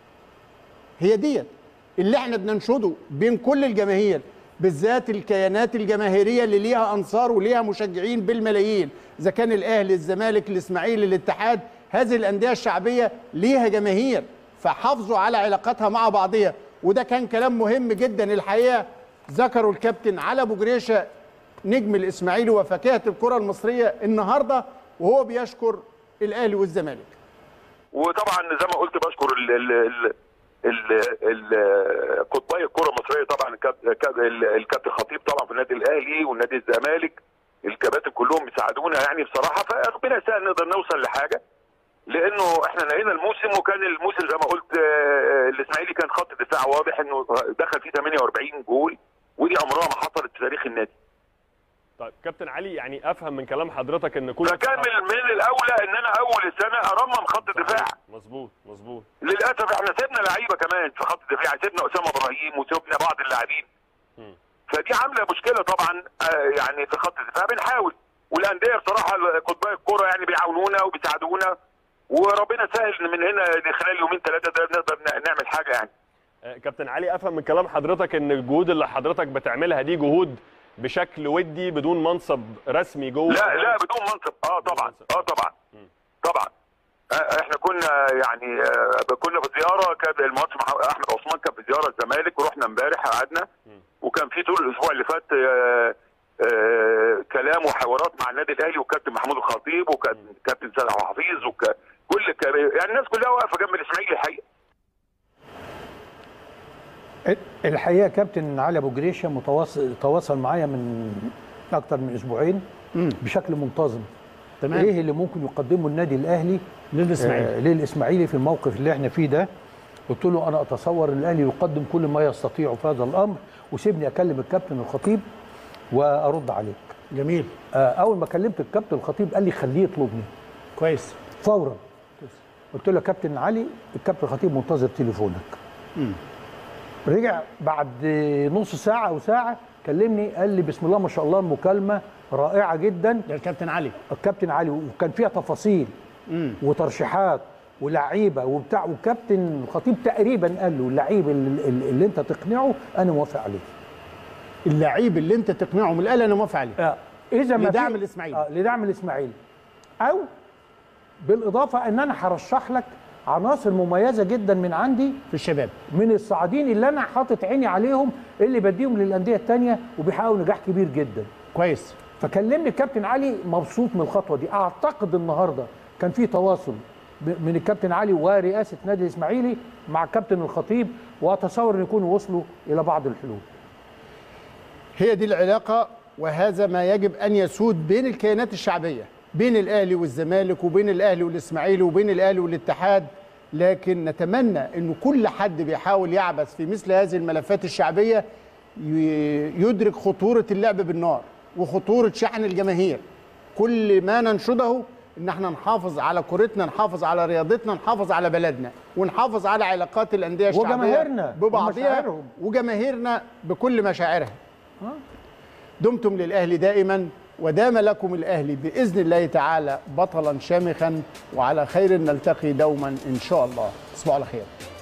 هي ديت اللي احنا بننشده بين كل الجماهير بالذات الكيانات الجماهيريه اللي ليها انصار وليها مشجعين بالملايين اذا كان الاهلي الزمالك الاسماعيلي الاتحاد هذه الانديه الشعبيه ليها جماهير فحافظوا على علاقاتها مع بعضها وده كان كلام مهم جدا الحقيقه ذكروا الكابتن علي ابو جريشه نجم الاسماعيلي وفاكهه الكره المصريه النهارده وهو بيشكر الاهلي والزمالك وطبعا زي ما قلت بشكر ال ال ال ال- ال- قطبي الكره المصريه طبعا الكاب- الكاب- الكابتن خطيب طبعا في النادي الاهلي والنادي الزمالك الكباتن كلهم بيساعدونا يعني بصراحه فربنا يسهل نقدر نوصل لحاجه لانه احنا نهينا الموسم وكان الموسم زي ما قلت آه، الاسماعيلي كان خط دفاع واضح انه دخل فيه 48 جول ودي امرها ما حصلت في تاريخ النادي طيب كابتن علي يعني افهم من كلام حضرتك ان كل فكان من من الاولى ان انا اول السنه ارمم خط الدفاع مظبوط مظبوط للاسف احنا سيبنا لعيبه كمان في خط الدفاع سيبنا اسامه ابراهيم وسيبنا بعض اللاعبين فدي عامله مشكله طبعا آه، يعني في خط الدفاع بنحاول والانديه بصراحه قطبي الكوره يعني بيعاونونا وبيساعدونا وربنا سهل إن من هنا خلال يومين ثلاثه ده نقدر ن- نعمل حاجه يعني آه، كابتن علي افهم من كلام حضرتك ان الجهود اللي حضرتك بتعملها دي جهود بشكل ودي بدون منصب رسمي جوه لا لا بدون منصب اه طبعا اه طبعا طبعا آه، احنا كنا يعني آه، كنا في زياره كان المهندس مح- احمد عثمان كان في زياره الزمالك ورحنا امبارح قعدنا وكان في طول الاسبوع اللي فات آه، آه، كلام وحوارات مع النادي الاهلي والكابتن محمود الخطيب وكابتن سيد عبد الحفيظ وكل يعني الناس كلها واقفه جنب الاسماعيلي الحقيقه الحقيقه كابتن علي ابو جريشه متواصل تواصل معايا من اكتر من اسبوعين بشكل منتظم تمام. ايه اللي ممكن يقدمه النادي الاهلي للإسماعيلي. آه للاسماعيلي في الموقف اللي احنا فيه ده قلت له انا اتصور ان الاهلي يقدم كل ما يستطيع في هذا الامر وسيبني اكلم الكابتن الخطيب وارد عليك جميل آه اول ما كلمت الكابتن الخطيب قال لي خليه يطلبني كويس فورا قلت له يا كابتن علي الكابتن الخطيب منتظر تليفونك رجع بعد نص ساعة أو ساعة كلمني قال لي بسم الله ما شاء الله المكالمة رائعة جدا ده الكابتن علي الكابتن علي وكان فيها تفاصيل وترشيحات ولعيبة وبتاع وكابتن الخطيب تقريبا قال له اللعيب اللي, اللي أنت تقنعه أنا موافق عليه اللعيب اللي أنت تقنعه من الأهلي أنا موافق عليه آه. إذا ما لدعم في- الإسماعيلي. آه لدعم الإسماعيلي أو بالإضافة إن أنا هرشح لك عناصر مميزة جدا من عندي في الشباب من الصاعدين اللي أنا حاطط عيني عليهم اللي بديهم للأندية التانية وبيحققوا نجاح كبير جدا كويس فكلمني الكابتن علي مبسوط من الخطوة دي أعتقد النهاردة كان في تواصل ب- من الكابتن علي ورئاسة نادي الإسماعيلي مع الكابتن الخطيب وأتصور أن يكونوا وصلوا إلى بعض الحلول هي دي العلاقة وهذا ما يجب أن يسود بين الكيانات الشعبية بين الأهلي والزمالك وبين الأهلي والإسماعيلي وبين الأهلي والاتحاد لكن نتمنى أن كل حد بيحاول يعبث في مثل هذه الملفات الشعبية ي- يدرك خطورة اللعب بالنار وخطورة شحن الجماهير كل ما ننشده ان احنا نحافظ على كورتنا نحافظ على رياضتنا نحافظ على بلدنا ونحافظ على علاقات الانديه الشعبيه وجماهيرنا ببعضها ومشاعرهم. وجماهيرنا بكل مشاعرها دمتم للأهلي دائما ودام لكم الأهلي بإذن الله تعالى بطلا شامخا وعلى خير نلتقي دوما إن شاء الله تصبحوا على خير